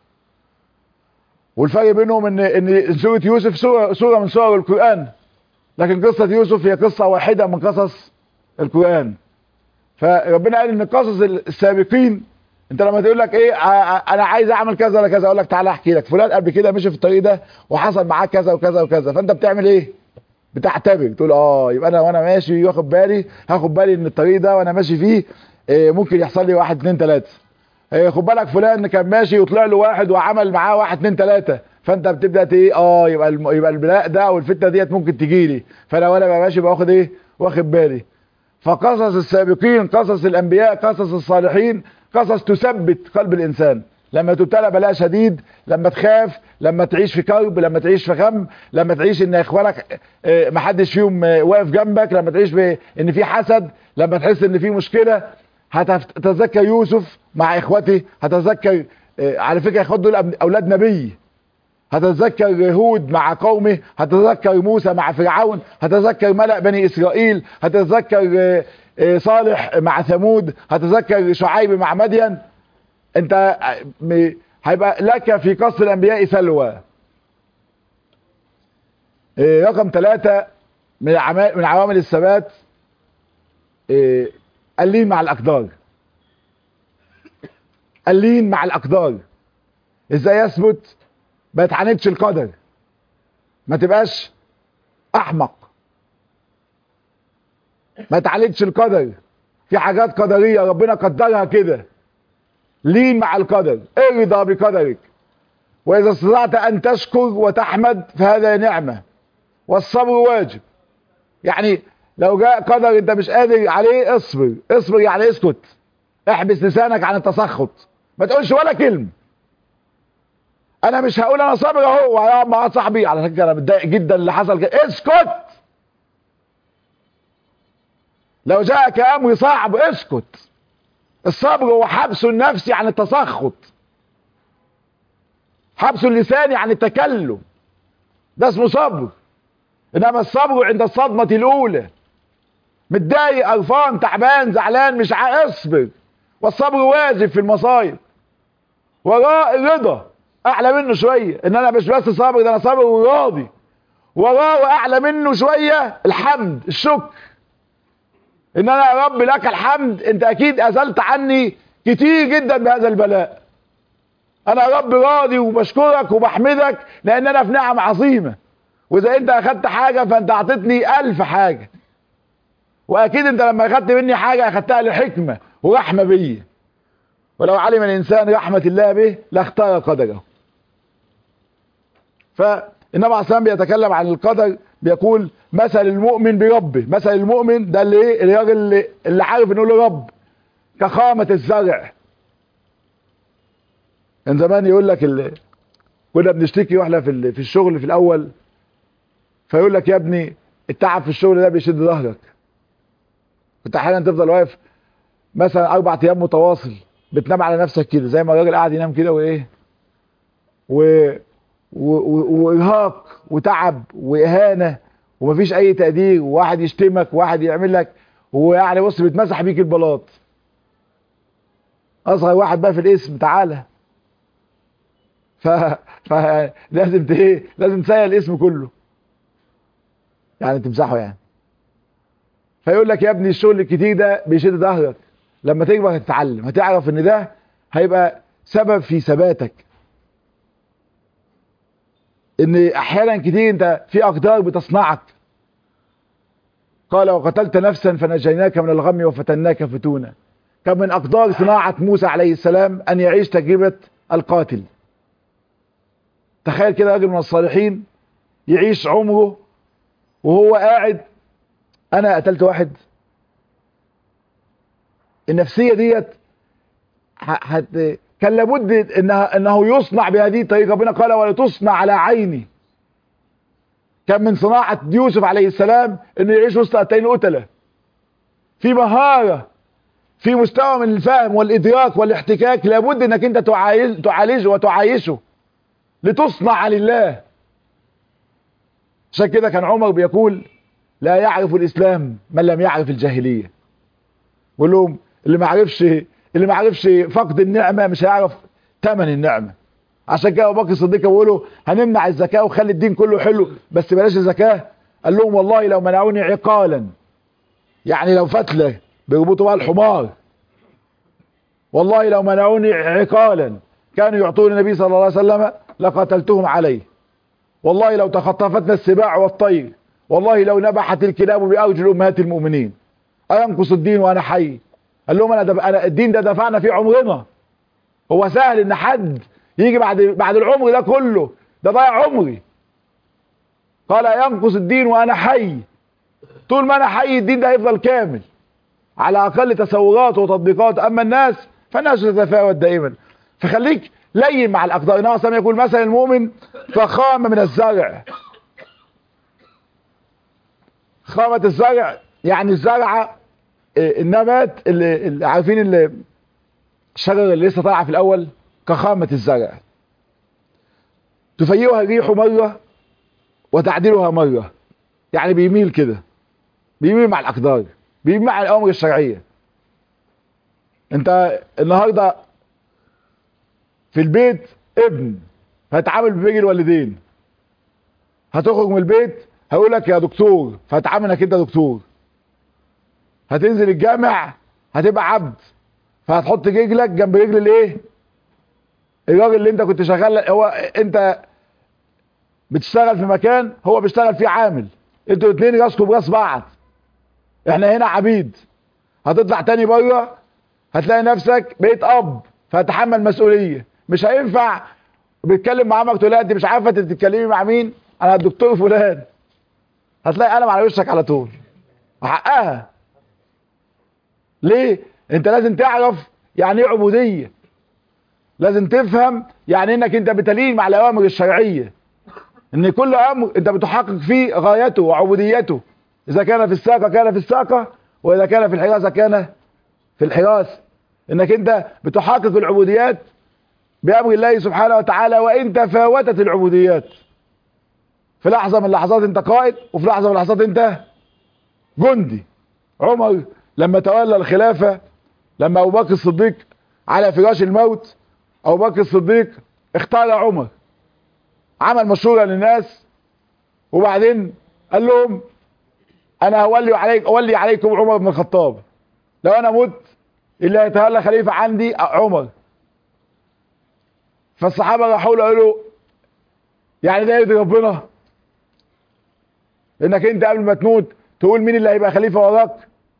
والفرق بينهم ان ان سورة يوسف سورة, سورة من سور القرآن لكن قصة يوسف هي قصة واحدة من قصص القرآن فربنا قال ان قصص السابقين انت لما تقول لك ايه انا عايز اعمل كذا ولا كذا اقول لك تعالى احكي لك فلان قبل كده مشي في الطريق ده وحصل معاه كذا وكذا وكذا فانت بتعمل ايه بتعتبر تقول اه يبقى انا وانا ماشي واخد بالي هاخد بالي ان الطريق ده وانا ماشي فيه إيه ممكن يحصل لي واحد اتنين تلاتة إيه خد بالك فلان كان ماشي وطلع له واحد وعمل معاه واحد اتنين تلاتة فانت بتبدا ايه اه يبقى الم... يبقى البلاء ده او الفتنه ديت ممكن تجي لي فانا وانا بقى ماشي باخد ايه واخد بالي فقصص السابقين قصص الانبياء قصص الصالحين قصص تثبت قلب الانسان لما تبتلى بلاء شديد لما تخاف لما تعيش في كرب لما تعيش في غم لما تعيش ان اخوانك ما حدش فيهم واقف جنبك لما تعيش ان في حسد لما تحس ان في مشكله هتتذكر يوسف مع اخوته هتتذكر على فكره اخوات دول اولاد نبي هتتذكر هود مع قومه هتتذكر موسى مع فرعون هتتذكر ملأ بني اسرائيل هتتذكر صالح مع ثمود هتتذكر شعيب مع مدين انت هيبقى لك في قصر الانبياء سلوى رقم ثلاثة من من عوامل الثبات اللين مع الاقدار اللين مع الاقدار ازاي يثبت ما تعاندش القدر ما تبقاش احمق ما تعاندش القدر في حاجات قدرية ربنا قدرها كده لين مع القدر ارضى بقدرك وإذا استطعت أن تشكر وتحمد فهذا نعمة والصبر واجب يعني لو جاء قدر انت مش قادر عليه اصبر اصبر يعني اسكت احبس لسانك عن التسخط ما تقولش ولا كلمة انا مش هقول انا صابر اهو وهقعد مع واحد صاحبي على فكره انا متضايق جدا اللي حصل كده اسكت لو جاءك امر صعب اسكت الصبر هو حبس النفس عن التسخط حبس اللسان عن التكلم ده اسمه صبر انما الصبر عند الصدمة الاولى متضايق قرفان تعبان زعلان مش عارف اصبر والصبر واجب في المصايب وراء الرضا اعلى منه شوية ان انا مش بس صابر ده انا صابر وراضي وراه اعلى منه شوية الحمد الشكر ان انا يا رب لك الحمد انت اكيد ازلت عني كتير جدا بهذا البلاء انا يا رب راضي وبشكرك وبحمدك لان انا في نعم عظيمة واذا انت اخدت حاجة فانت اعطيتني الف حاجة واكيد انت لما اخدت مني حاجة اخدتها لحكمة ورحمة بيا ولو علم الانسان رحمة الله به لاختار قدره فالنبي عليه السلام بيتكلم عن القدر بيقول مثل المؤمن بربه مثل المؤمن ده اللي ايه الراجل اللي, اللي عارف انه له رب كخامة الزرع كان زمان يقول لك اللي كنا بنشتكي واحنا في في الشغل في الاول فيقول لك يا ابني التعب في الشغل ده بيشد ظهرك كنت احيانا تفضل واقف مثلا اربع ايام متواصل بتنام على نفسك كده زي ما الراجل قاعد ينام كده وايه و وارهاق وتعب واهانه ومفيش اي تقدير وواحد يشتمك وواحد يعمل لك ويعني بص بيتمسح بيك البلاط اصغر واحد بقى في الاسم تعالى ف فلازم ايه لازم تسيل الاسم كله يعني تمسحه يعني فيقول لك يا ابني الشغل الكتير ده بيشد ظهرك لما تكبر هتتعلم هتعرف ان ده هيبقى سبب في ثباتك ان احيانا كتير انت في اقدار بتصنعك قال وقتلت نفسا فنجيناك من الغم وفتناك فتونا كان من اقدار صناعة موسى عليه السلام ان يعيش تجربة القاتل تخيل كده راجل من الصالحين يعيش عمره وهو قاعد انا قتلت واحد النفسية ديت هت كان لابد انها انه يصنع بهذه الطريقه ربنا قال ولا تصنع على عيني كان من صناعه يوسف عليه السلام انه يعيش وسط اتين قتله في مهاره في مستوى من الفهم والادراك والاحتكاك لابد انك انت تعالج تعالجه وتعايشه لتصنع لله عشان كده كان عمر بيقول لا يعرف الاسلام من لم يعرف الجاهليه بيقول لهم اللي ما عرفش اللي ما عرفش فقد النعمة مش هيعرف ثمن النعمة عشان كده ابو بكر الصديق بيقولوا هنمنع الزكاة وخلي الدين كله حلو بس بلاش الزكاة قال لهم والله لو منعوني عقالا يعني لو فتلة بيربطوا بقى الحمار والله لو منعوني عقالا كانوا يعطون النبي صلى الله عليه وسلم لقتلتهم عليه والله لو تخطفتنا السباع والطير والله لو نبحت الكلاب بأرجل أمهات المؤمنين أينقص الدين وأنا حي قال لهم انا, دف... أنا الدين ده دفعنا فيه عمرنا هو سهل ان حد يجي بعد بعد العمر ده كله ده ضيع عمري قال ينقص الدين وانا حي طول ما انا حي الدين ده هيفضل كامل على اقل تصورات وتطبيقات اما الناس فالناس تتفاوت دائما فخليك لين مع الاقدار النبي صلى يقول مثلا المؤمن كخامه من الزرع خامه الزرع يعني الزرعه النبات اللي, اللي عارفين اللي الشجر اللي لسه طالعه في الاول كخامه الزرع تفيئها الريح مره وتعدلها مره يعني بيميل كده بيميل مع الاقدار بيميل مع الاوامر الشرعيه انت النهارده في البيت ابن هتعامل ببيجي الوالدين هتخرج من البيت هقول لك يا دكتور فهتعامل انك انت دكتور هتنزل الجامع هتبقى عبد فهتحط رجلك جنب رجل الايه الراجل اللي انت كنت شغال هو انت بتشتغل في مكان هو بيشتغل فيه عامل انتوا الاثنين راسكم براس بعض احنا هنا عبيد هتطلع تاني بره هتلاقي نفسك بقيت اب فهتحمل مسؤوليه مش هينفع بيتكلم مع عمك تقول لها انت مش عارفه انت بتتكلمي مع مين انا الدكتور فلان هتلاقي قلم على وشك على طول حقها ليه انت لازم تعرف يعني ايه عبوديه لازم تفهم يعني انك انت بتلين مع الاوامر الشرعيه ان كل امر انت بتحقق فيه غايته وعبوديته اذا كان في الساقه كان في الساقه واذا كان في الحراسه كان في الحراسه انك انت بتحقق العبوديات بامر الله سبحانه وتعالى وان تفاوتت العبوديات في لحظه من اللحظات انت قائد وفي لحظه من اللحظات انت جندي عمر لما تولى الخلافه لما ابو بكر الصديق على فراش الموت ابو بكر الصديق اختار عمر عمل مشوره للناس وبعدين قال لهم انا هولي عليك اولي عليكم عمر بن الخطاب لو انا مت اللي هيتولى خليفه عندي عمر فالصحابه راحوا له قالوا يعني ده يرضي ربنا انك انت قبل ما تموت تقول مين اللي هيبقى خليفه وراك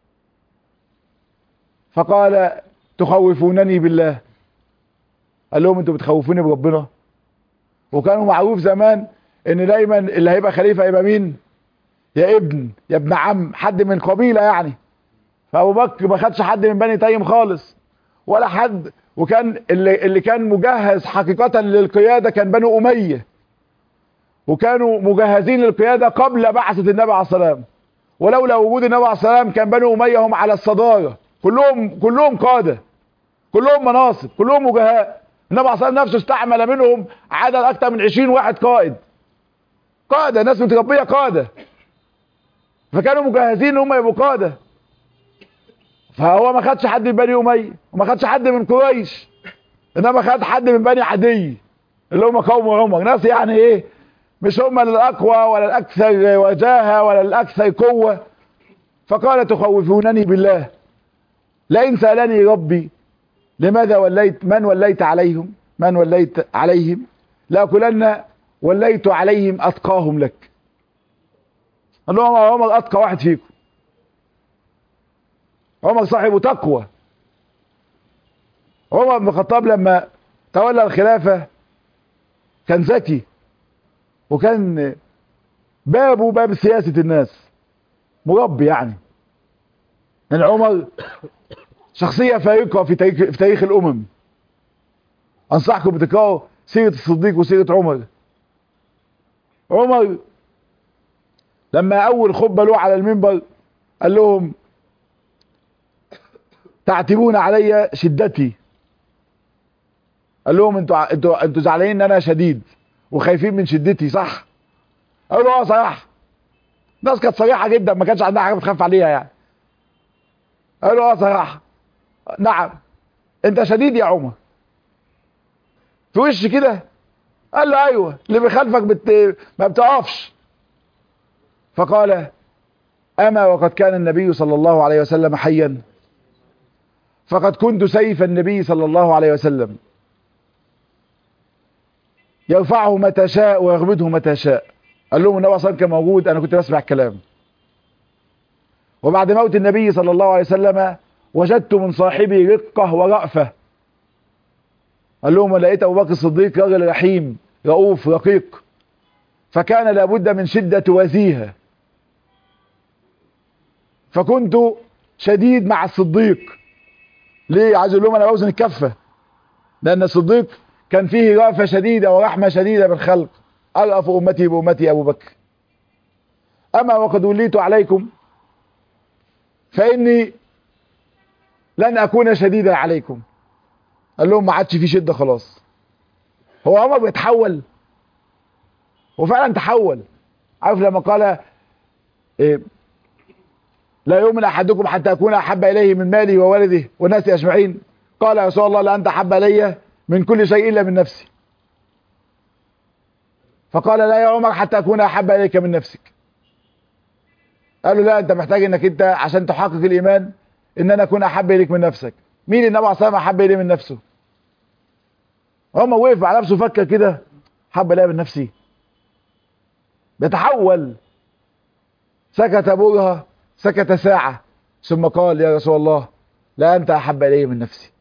فقال تخوفونني بالله قال لهم انتوا بتخوفوني بربنا وكانوا معروف زمان ان دايما اللي هيبقى خليفه هيبقى مين يا ابن يا ابن عم حد من قبيله يعني فابو بكر ما خدش حد من بني تيم خالص ولا حد وكان اللي, اللي كان مجهز حقيقه للقياده كان بنو اميه وكانوا مجهزين للقياده قبل بعثه النبي عليه السلام ولولا وجود النبي عليه السلام كان بنو اميه هم على الصداره كلهم كلهم قاده كلهم مناصب كلهم وجهاء النبي عليه السلام نفسه استعمل منهم عدد اكثر من 20 واحد قائد قاده ناس متربيه قاده فكانوا مجهزين ان هم يبقوا قاده فهو ما خدش حد من بني اميه وما خدش حد من قريش انما خد حد من بني عدي اللي هم قوم عمر ناس يعني ايه مش هم الاقوى ولا الاكثر وجاهه ولا الاكثر قوه فقال تخوفونني بالله لئن سالني ربي لماذا وليت من وليت عليهم من وليت عليهم لاكلن وليت عليهم اتقاهم لك قال لهم عمر اتقى واحد فيكم عمر صاحب تقوى عمر بن الخطاب لما تولى الخلافة كان ذكي وكان بابه باب سياسة الناس مربي يعني يعني عمر شخصية فارقة في تاريخ, في تاريخ الأمم أنصحكم بتقرأوا سيرة الصديق وسيرة عمر عمر لما أول خطبة له على المنبر قال لهم تعتبون علي شدتي قال لهم انتوا انتوا انتوا زعلانين ان انا شديد وخايفين من شدتي صح قالوا اه صراحه الناس كانت صريحه جدا ما كانش عندها حاجه بتخاف عليها يعني قالوا اه صراحه نعم انت شديد يا عمر في وش كده قال له ايوه اللي بيخالفك بت... ما بتقفش فقال اما وقد كان النبي صلى الله عليه وسلم حيا فقد كنت سيف النبي صلى الله عليه وسلم يرفعه متى شاء ويغمده متى شاء قال لهم النبي صلى كان موجود انا كنت بسمع الكلام وبعد موت النبي صلى الله عليه وسلم وجدت من صاحبي رقة ورأفة قال لهم لقيت ابو بكر الصديق راجل رحيم رؤوف رقيق فكان لابد من شدة وزيها فكنت شديد مع الصديق ليه عايز اقول لهم انا بوزن الكفه لان الصديق كان فيه رأفة شديدة ورحمة شديدة بالخلق أرأف أمتي بأمتي أبو بكر أما وقد وليت عليكم فإني لن أكون شديدا عليكم قال لهم ما عادش في شدة خلاص هو عمر بيتحول وفعلا تحول عارف لما قال إيه لا يؤمن أحدكم حتى أكون أحب إليه من مالي وولده والناس أجمعين قال يا رسول الله لأنت أحب إلي من كل شيء إلا من نفسي فقال لا يا عمر حتى أكون أحب إليك من نفسك قالوا لا أنت محتاج أنك أنت عشان تحقق الإيمان إن أنا أكون أحب إليك من نفسك مين النبي عليه الصلاة أحب إليه من نفسه عمر وقف على نفسه فكر كده حب إليه من نفسي بيتحول سكت برهة سكت ساعة ثم قال يا رسول الله لا أنت أحب إلي من نفسي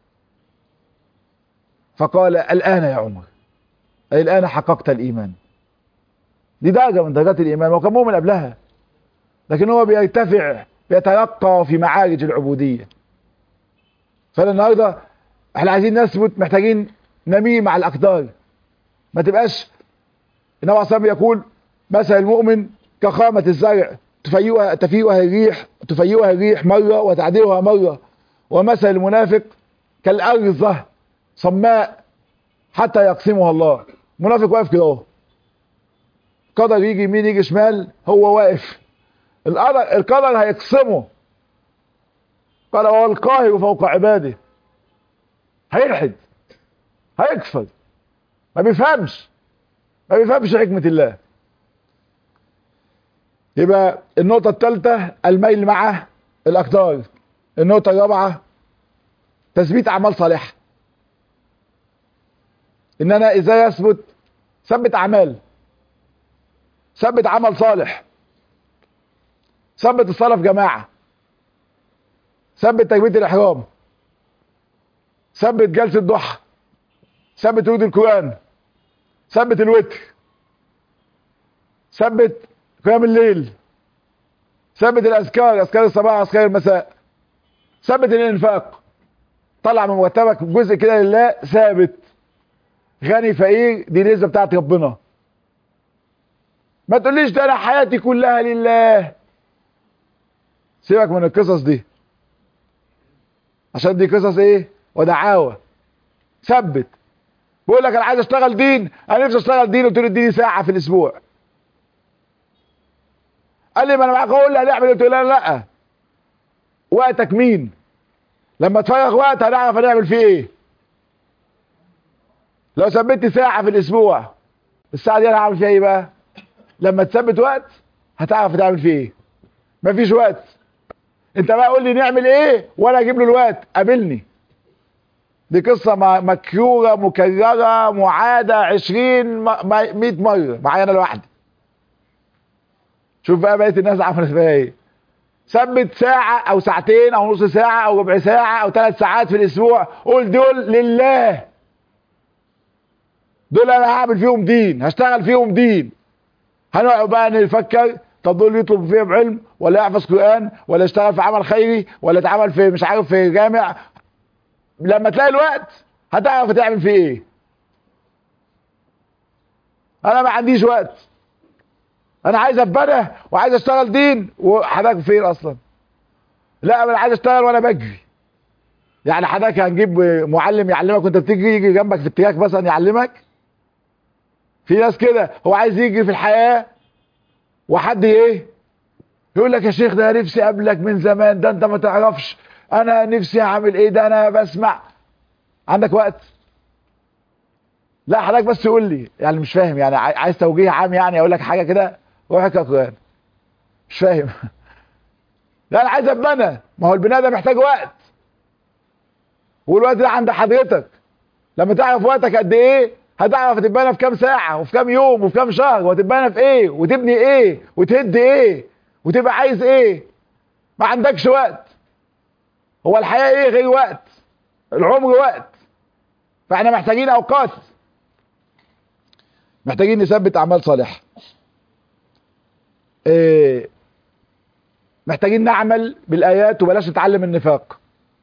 فقال الآن يا عمر أي الآن حققت الإيمان دي درجة من درجات الإيمان وكان مؤمن قبلها لكن هو بيرتفع بيترقى في معارج العبودية فأنا النهاردة احنا عايزين نثبت محتاجين نميل مع الأقدار ما تبقاش النبي صلى الله عليه وسلم يقول مثل المؤمن كخامة الزرع تفيئها تفيئها الريح تفيئها الريح مرة وتعدلها مرة ومثل المنافق كالأرض صماء حتى يقسمها الله منافق واقف كده اهو قدر يجي يمين يجي شمال هو واقف القدر القدر هيقسمه قال هو القاهر فوق عباده هيلحد هيكفر ما بيفهمش ما بيفهمش حكمة الله يبقى النقطة الثالثة الميل مع الأقدار النقطة الرابعة تثبيت أعمال صالحة إن أنا إزاي أثبت ثبت أعمال ثبت عمل صالح ثبت الصلاة في جماعة ثبت تكبيرة الإحرام ثبت جلسة ضحى ثبت ورود القرآن ثبت الوتر ثبت قيام الليل ثبت الأذكار أذكار الصباح أذكار المساء ثبت الإنفاق طلع من مرتبك جزء كده لله ثابت غني فقير دي نسبة بتاعت ربنا ما تقوليش ده انا حياتي كلها لله سيبك من القصص دي عشان دي قصص ايه ودعاوى ثبت بقول لك انا عايز اشتغل دين انا نفسي اشتغل دين قلت له اديني ساعه في الاسبوع قال لي ما انا معاك اقول لي هنعمل قلت له لا لا وقتك مين لما تفرغ وقت هنعرف هنعمل فيه ايه لو ثبت ساعه في الاسبوع الساعه دي انا هعمل فيها ايه بقى لما تثبت وقت هتعرف تعمل فيه ايه مفيش وقت انت بقى قول لي نعمل ايه وانا اجيب له الوقت قابلني دي قصة مكرورة مكررة معادة عشرين مئة مرة معايا انا لوحدي شوف بقى بقية الناس عملت فيها ايه ثبت ساعة او ساعتين او نص ساعة او ربع ساعة او ثلاث ساعات في الاسبوع قول دول لله دول انا هعمل فيهم دين هشتغل فيهم دين هنقعد بقى نفكر طب دول يطلب فيهم علم ولا يحفظ قرآن ولا يشتغل في عمل خيري ولا يتعمل في مش عارف في جامع لما تلاقي الوقت هتعرف تعمل فيه ايه انا ما عنديش وقت انا عايز اتبنى وعايز اشتغل دين وحضرتك فين اصلا لا انا عايز اشتغل وانا بجري يعني حضرتك هنجيب معلم يعلمك وانت بتجري يجي جنبك في التراك مثلا يعلمك في ناس كده هو عايز يجري في الحياة وحد ايه يقول لك يا شيخ ده نفسي اقابلك من زمان ده انت ما تعرفش انا نفسي اعمل ايه ده انا بسمع عندك وقت لا حضرتك بس يقول لي يعني مش فاهم يعني عايز توجيه عام يعني اقول لك حاجه كده روح اقرا قران مش فاهم لا انا عايز اتبنى ما هو البناء ده محتاج وقت والوقت ده عند حضرتك لما تعرف وقتك قد ايه هتعرف تتبنى في كام ساعة وفي كام يوم وفي كام شهر وتتبنى في ايه وتبني ايه وتهد ايه وتبقى عايز ايه ما عندكش وقت هو الحياة ايه غير وقت العمر وقت فاحنا محتاجين اوقات محتاجين نثبت اعمال صالحة إيه محتاجين نعمل بالايات وبلاش نتعلم النفاق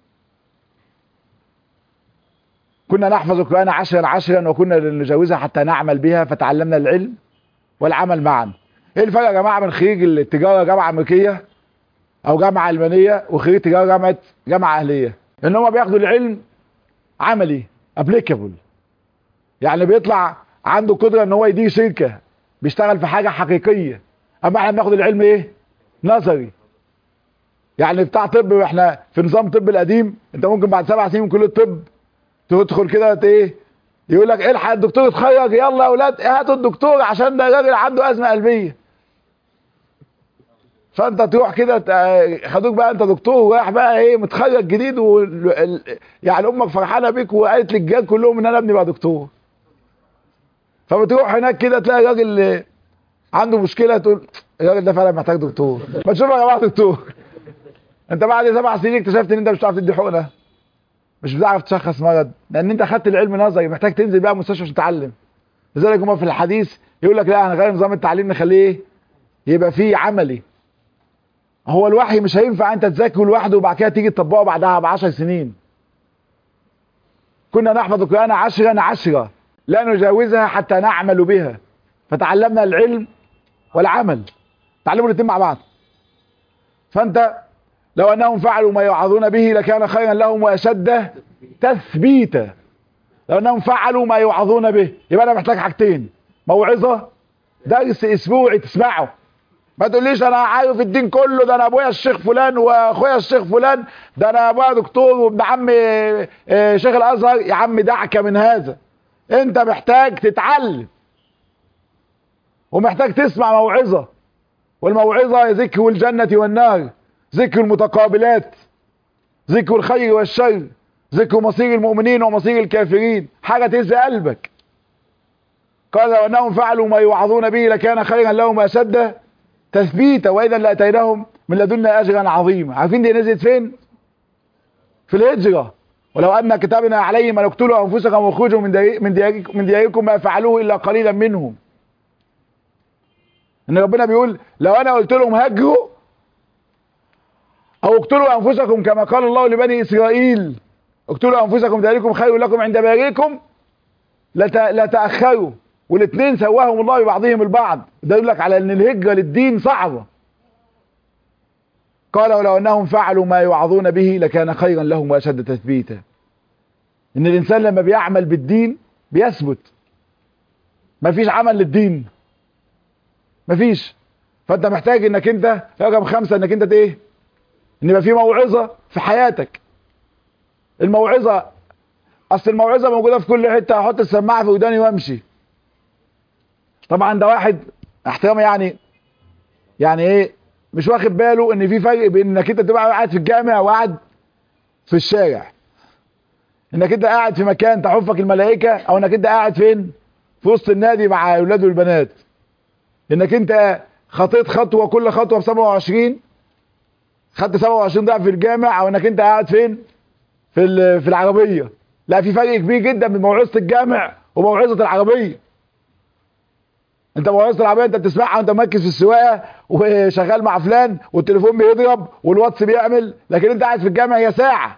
كنا نحفظ القرآن عشرا عشرا وكنا نجاوزها حتى نعمل بها فتعلمنا العلم والعمل معا ايه الفرق يا جماعة من خريج التجارة جامعة امريكية او جامعة المانية وخريج تجارة جامعة جامعة اهلية ان هم بياخدوا العلم عملي ابليكابل يعني بيطلع عنده قدرة ان هو يدير شركة بيشتغل في حاجة حقيقية اما احنا بناخد العلم ايه نظري يعني بتاع طب احنا في نظام طب القديم انت ممكن بعد سبع سنين من كليه الطب تدخل كده ايه يقول لك الحق الدكتور اتخرج يلا يا اولاد هاتوا الدكتور عشان ده راجل عنده ازمه قلبيه فانت تروح كده خدوك بقى انت دكتور ورايح بقى ايه متخرج جديد و يعني امك فرحانه بيك وقالت للجيران كلهم ان انا ابني بقى دكتور فبتروح هناك كده تلاقي راجل عنده مشكله تقول الراجل ده فعلا محتاج دكتور ما تشوف يا جماعه دكتور انت بعد سبع سنين اكتشفت ان انت مش بتعرف تدي حقنه مش بتعرف تشخص مرض لان انت خدت العلم نظري محتاج تنزل بقى مستشفى عشان تتعلم لذلك هم في الحديث يقول لك لا هنغير نظام التعليم نخليه ايه يبقى فيه عملي هو الوحي مش هينفع انت تذاكره لوحده وبعد كده تيجي تطبقه بعدها ب 10 سنين كنا نحفظ القرآن عشرا عشرا لا نجاوزها حتى نعمل بها فتعلمنا العلم والعمل تعلموا الاثنين مع بعض فانت لو انهم فعلوا ما يوعظون به لكان خيرا لهم واشد تثبيتا لو انهم فعلوا ما يوعظون به يبقى انا محتاج حاجتين موعظه درس اسبوعي تسمعه ما تقوليش انا عارف الدين كله ده انا ابويا الشيخ فلان واخويا الشيخ فلان ده انا ابويا دكتور وابن عمي آه، شيخ الازهر يا عم دعك من هذا انت محتاج تتعلم ومحتاج تسمع موعظه والموعظه ذكر الجنه والنار ذكر المتقابلات ذكر الخير والشر ذكر مصير المؤمنين ومصير الكافرين حاجه تهز قلبك قال لو انهم فعلوا ما يوعظون به لكان خيرا لهم اشد تثبيتا واذا لاتيناهم من لدنا اجرا عظيما عارفين دي نزلت فين في الهجره ولو ان كتابنا عليهم ان اقتلوا انفسكم واخرجوا من ديار- من دياركم من دياركم ما فعلوه الا قليلا منهم ان ربنا بيقول لو انا قلت لهم هجروا او اقتلوا انفسكم كما قال الله لبني اسرائيل اقتلوا انفسكم ذلكم خير لكم عند بارئكم لت... لتاخروا والاثنين سواهم الله ببعضهم البعض ده يقول لك على ان الهجره للدين صعبه قال ولو انهم فعلوا ما يوعظون به لكان خيرا لهم واشد تثبيتا ان الانسان لما بيعمل بالدين بيثبت مفيش عمل للدين مفيش فانت محتاج انك انت رقم خمسة انك انت ايه ان يبقى في موعظة في حياتك الموعظة اصل الموعظة موجودة في كل حتة احط السماعة في وداني وامشي طبعا ده واحد احترامي يعني يعني ايه مش واخد باله ان في فرق بين انك انت تبقى قاعد في الجامع وقاعد في الشارع انك انت قاعد في مكان تحفك الملائكة او انك انت قاعد فين في وسط النادي مع اولاد والبنات انك انت خطيت خطوة كل خطوة ب 27 خدت 27 ضعف في الجامع او انك انت قاعد فين في ال- في العربية لا في فرق كبير جدا بين موعظة الجامع وموعظة العربية انت موعظة العربية انت بتسمعها وانت مركز في السواقة وشغال مع فلان والتليفون بيضرب والواتس بيعمل لكن انت قاعد في الجامع هي ساعة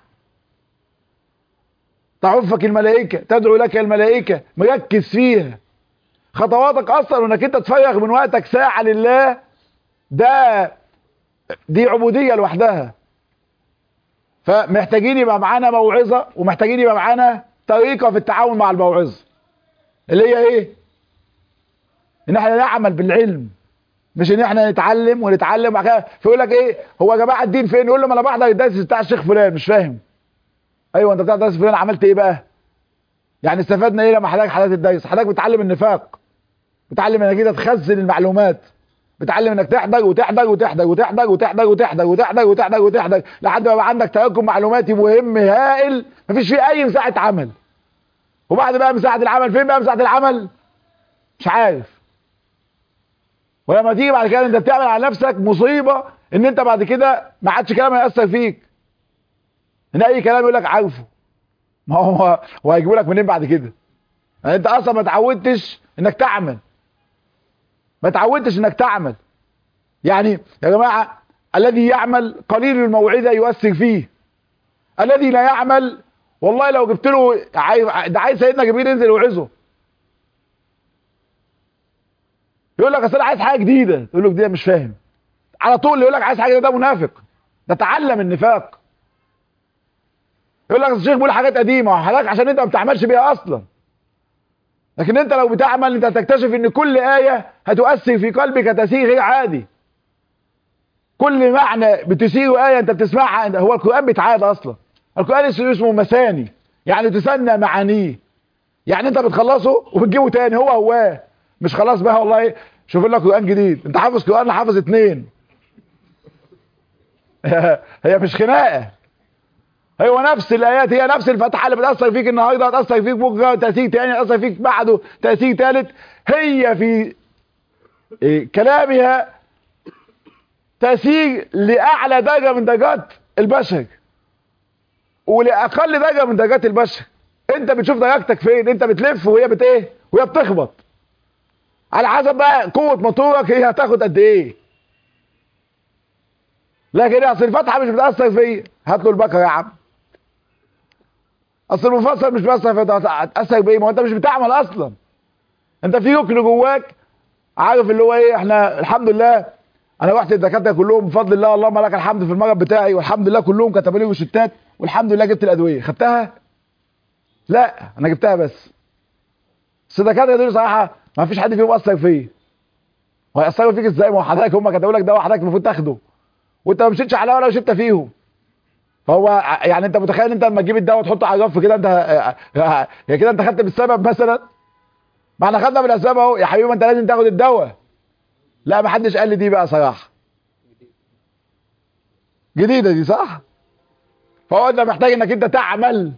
تعفك الملائكة تدعو لك الملائكة مركز فيها خطواتك اصلا وانك انت تفرغ من وقتك ساعة لله ده دي عبودية لوحدها فمحتاجين يبقى معانا موعظة ومحتاجين يبقى معانا طريقة في التعامل مع الموعظة اللي هي ايه ان احنا نعمل بالعلم مش ان احنا نتعلم ونتعلم وبعد كده فيقول لك ايه هو يا جماعه الدين فين يقول له ما انا بحضر الدرس بتاع الشيخ فلان مش فاهم ايوه انت بتاع درس فلان عملت ايه بقى يعني استفدنا ايه لما حضرتك حضرت الدرس حضرتك بتعلم النفاق بتعلم انك انت تخزن المعلومات بتعلم انك تحضر وتحضر وتحضر وتحضر وتحضر وتحضر وتحضر وتحضر وتحضر لحد ما يبقى عندك تراكم معلوماتي مهم هائل مفيش فيه اي مساحه عمل وبعد بقى مساحه العمل فين بقى مساحه العمل مش عارف ولما تيجي بعد كده انت بتعمل على نفسك مصيبه ان انت بعد كده ما عادش كلام هيأثر فيك ان اي كلام يقول لك عارفه ما هو هو هيجيبه لك منين بعد كده يعني انت اصلا ما اتعودتش انك تعمل ما اتعودتش انك تعمل يعني يا جماعه الذي يعمل قليل الموعظه يؤثر فيه الذي لا يعمل والله لو جبت له عايز ده عايز سيدنا جبريل ينزل يوعظه يقول لك اصل انا عايز حاجه جديده تقول له جديده مش فاهم على طول يقول لك عايز حاجه جديده ده منافق ده تعلم النفاق يقول لك الشيخ بيقول حاجات قديمه حضرتك عشان انت ما بتعملش بيها اصلا لكن انت لو بتعمل انت هتكتشف ان كل ايه هتؤثر في قلبك تاثير غير عادي كل معنى بتسيره ايه انت بتسمعها هو القران بيتعاد اصلا القران اسمه اسمه مثاني يعني تسنى معانيه يعني انت بتخلصه وبتجيبه تاني هو هواه مش خلاص بقى والله ايه شوف لك قران جديد انت حافظ قران انا حافظ اتنين هي مش خناقه هو نفس الايات هي نفس الفتحه اللي بتاثر فيك النهارده هتاثر فيك بكره تاثير تاني هتاثر فيك بعده تاثير ثالث هي في إيه كلامها تسير لاعلى درجه من درجات البشر ولاقل درجه من درجات البشر انت بتشوف درجتك فين انت بتلف وهي بت ايه وهي بتخبط على حسب بقى قوه موتورك هي هتاخد قد ايه لكن اصل الفتحه مش بتاثر فيا هات له البكره يا عم اصل المفصل مش بيأثر فيا هتاثر بايه ما هو انت مش بتعمل اصلا انت في ركن جواك عارف اللي هو ايه احنا الحمد لله انا رحت الدكاتره كلهم بفضل الله اللهم لك الحمد في المرض بتاعي والحمد لله كلهم كتبوا لي روشتات والحمد لله جبت الادويه خدتها لا انا جبتها بس بس الدكاتره دول صراحه ما فيش حد فيهم اثر فيا وهيأثروا فيك ازاي ما هو حضرتك هم كتبوا لك دواء حضرتك المفروض تاخده وانت ما مشيتش على ولا شفت فيهم فهو يعني انت متخيل انت لما تجيب الدواء تحطه على الرف كده انت هي كده انت خدت بالسبب مثلا ما احنا خدنا بالاسباب اهو يا حبيبي انت لازم تاخد الدواء لا ما حدش قال لي دي بقى صراحه جديده دي صح فهو انت محتاج انك انت تعمل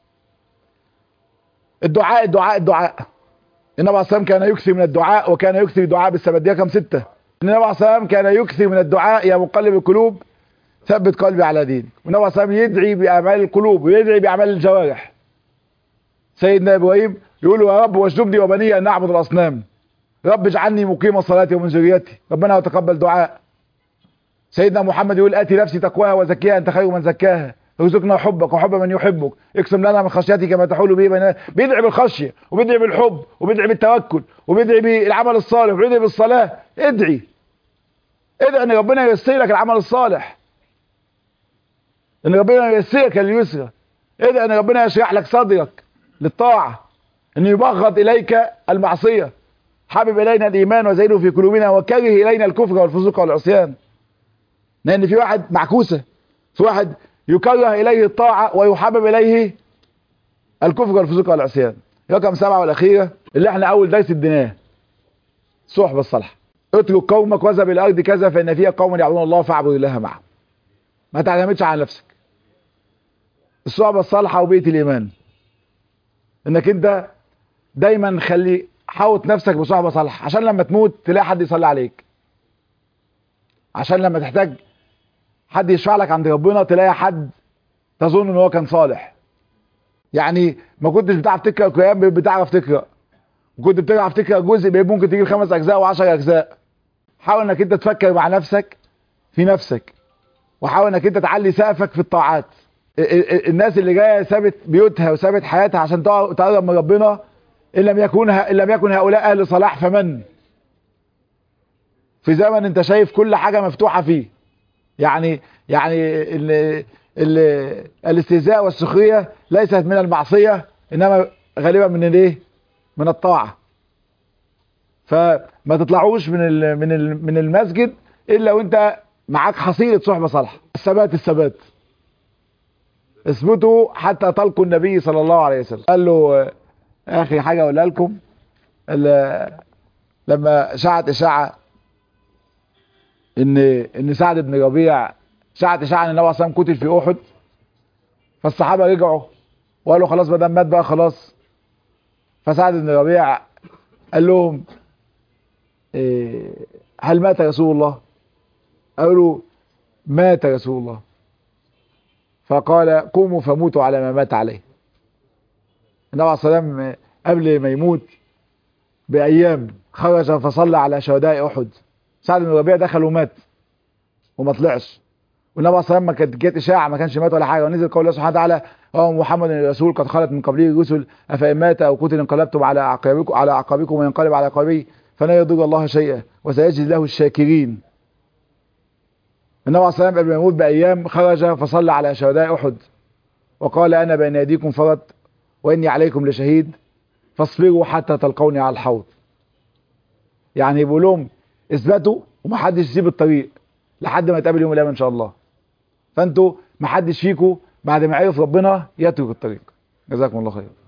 الدعاء الدعاء الدعاء النبي عليه الصلاه كان يكثر من الدعاء وكان يكثر الدعاء بالثبات دي كام سته النبي عليه الصلاه كان يكثر من الدعاء يا مقلب القلوب ثبت قلبي على دينك والنبي عليه الصلاه يدعي باعمال القلوب ويدعي باعمال الجوارح سيدنا ابراهيم يقول يا رب واجنبني وبني ان نعبد الاصنام رب اجعلني مقيم الصلاه ومن ذريتي ربنا وتقبل دعاء سيدنا محمد يقول اتي نفسي تقواها وزكيها انت خير من زكاها ارزقنا حبك وحب من يحبك اقسم لنا من خشيتك ما تحول به بيننا بيدعي بالخشيه وبيدعي بالحب وبيدعي بالتوكل وبيدعي بالعمل الصالح وبيدعي بالصلاه ادعي ادعي ان ربنا ييسر لك العمل الصالح ان ربنا ييسرك اليسرى ادعي ان ربنا يشرح لك صدرك للطاعه ان يبغض اليك المعصيه حبب الينا الايمان وزينه في قلوبنا وكره الينا الكفر والفسوق والعصيان لان في واحد معكوسه في واحد يكره اليه الطاعه ويحبب اليه الكفر والفسوق والعصيان رقم سبعه والاخيره اللي احنا اول درس اديناه الصحبه الصالحه اترك قومك وذهب الى الارض كذا فان فيها قوم يعبدون الله فاعبد الله معهم ما تعتمدش على نفسك الصحبه الصالحه وبيئه الايمان انك انت دايما خلي حوط نفسك بصحبه صالحه عشان لما تموت تلاقي حد يصلي عليك عشان لما تحتاج حد يشفع لك عند ربنا تلاقي حد تظن ان هو كان صالح يعني ما كنتش بتعرف تقرا قران بتعرف تقرا وكنت بتعرف تقرا جزء بقيت ممكن تجيب خمس اجزاء وعشر اجزاء حاول انك انت تفكر مع نفسك في نفسك وحاول انك انت تعلي سقفك في الطاعات الناس اللي جايه سابت بيوتها وسابت حياتها عشان تقرب من ربنا ان لم يكن ان لم يكن هؤلاء اهل صلاح فمن في زمن انت شايف كل حاجه مفتوحه فيه يعني يعني ال ال الاستهزاء والسخريه ليست من المعصيه انما غالبا من الايه من الطاعه فما تطلعوش من ال من ال من المسجد الا وانت معاك حصيله صحبه صالحه الثبات الثبات اثبتوا حتى تلقوا النبي صلى الله عليه وسلم قال له اخي حاجه اقولها لكم لما شاعت اشاعه ان ان سعد بن ربيع شاعت اشاعه ان النبي صلى الله عليه وسلم قتل في احد فالصحابه رجعوا وقالوا خلاص ما دام مات بقى خلاص فسعد بن ربيع قال لهم إيه هل مات رسول الله قالوا مات رسول الله فقال قوموا فموتوا على ما مات عليه النبي عليه الصلاه والسلام قبل ما يموت بايام خرج فصلى على شهداء احد سعد بن ربيع دخل ومات وما طلعش والنبي عليه الصلاه والسلام ما كانت جت اشاعه ما كانش مات ولا حاجه ونزل قول الله سبحانه وتعالى اه محمد الرسول قد خلت من قبله الرسل افان مات او قتل انقلبتم على اعقابكم على اعقابكم وينقلب على عقابيه فلا يضر الله شيئا وسيجزي له الشاكرين النبي عليه الصلاه والسلام قبل ما يموت بايام خرج فصلى على شهداء احد وقال انا بين ايديكم فرط واني عليكم لشهيد فاصبروا حتى تلقوني على الحوض يعني يقول لهم اثبتوا ومحدش يسيب الطريق لحد ما يتقابل يوم القيامه ان شاء الله فانتوا محدش فيكم بعد ما عرف ربنا يترك الطريق جزاكم الله خير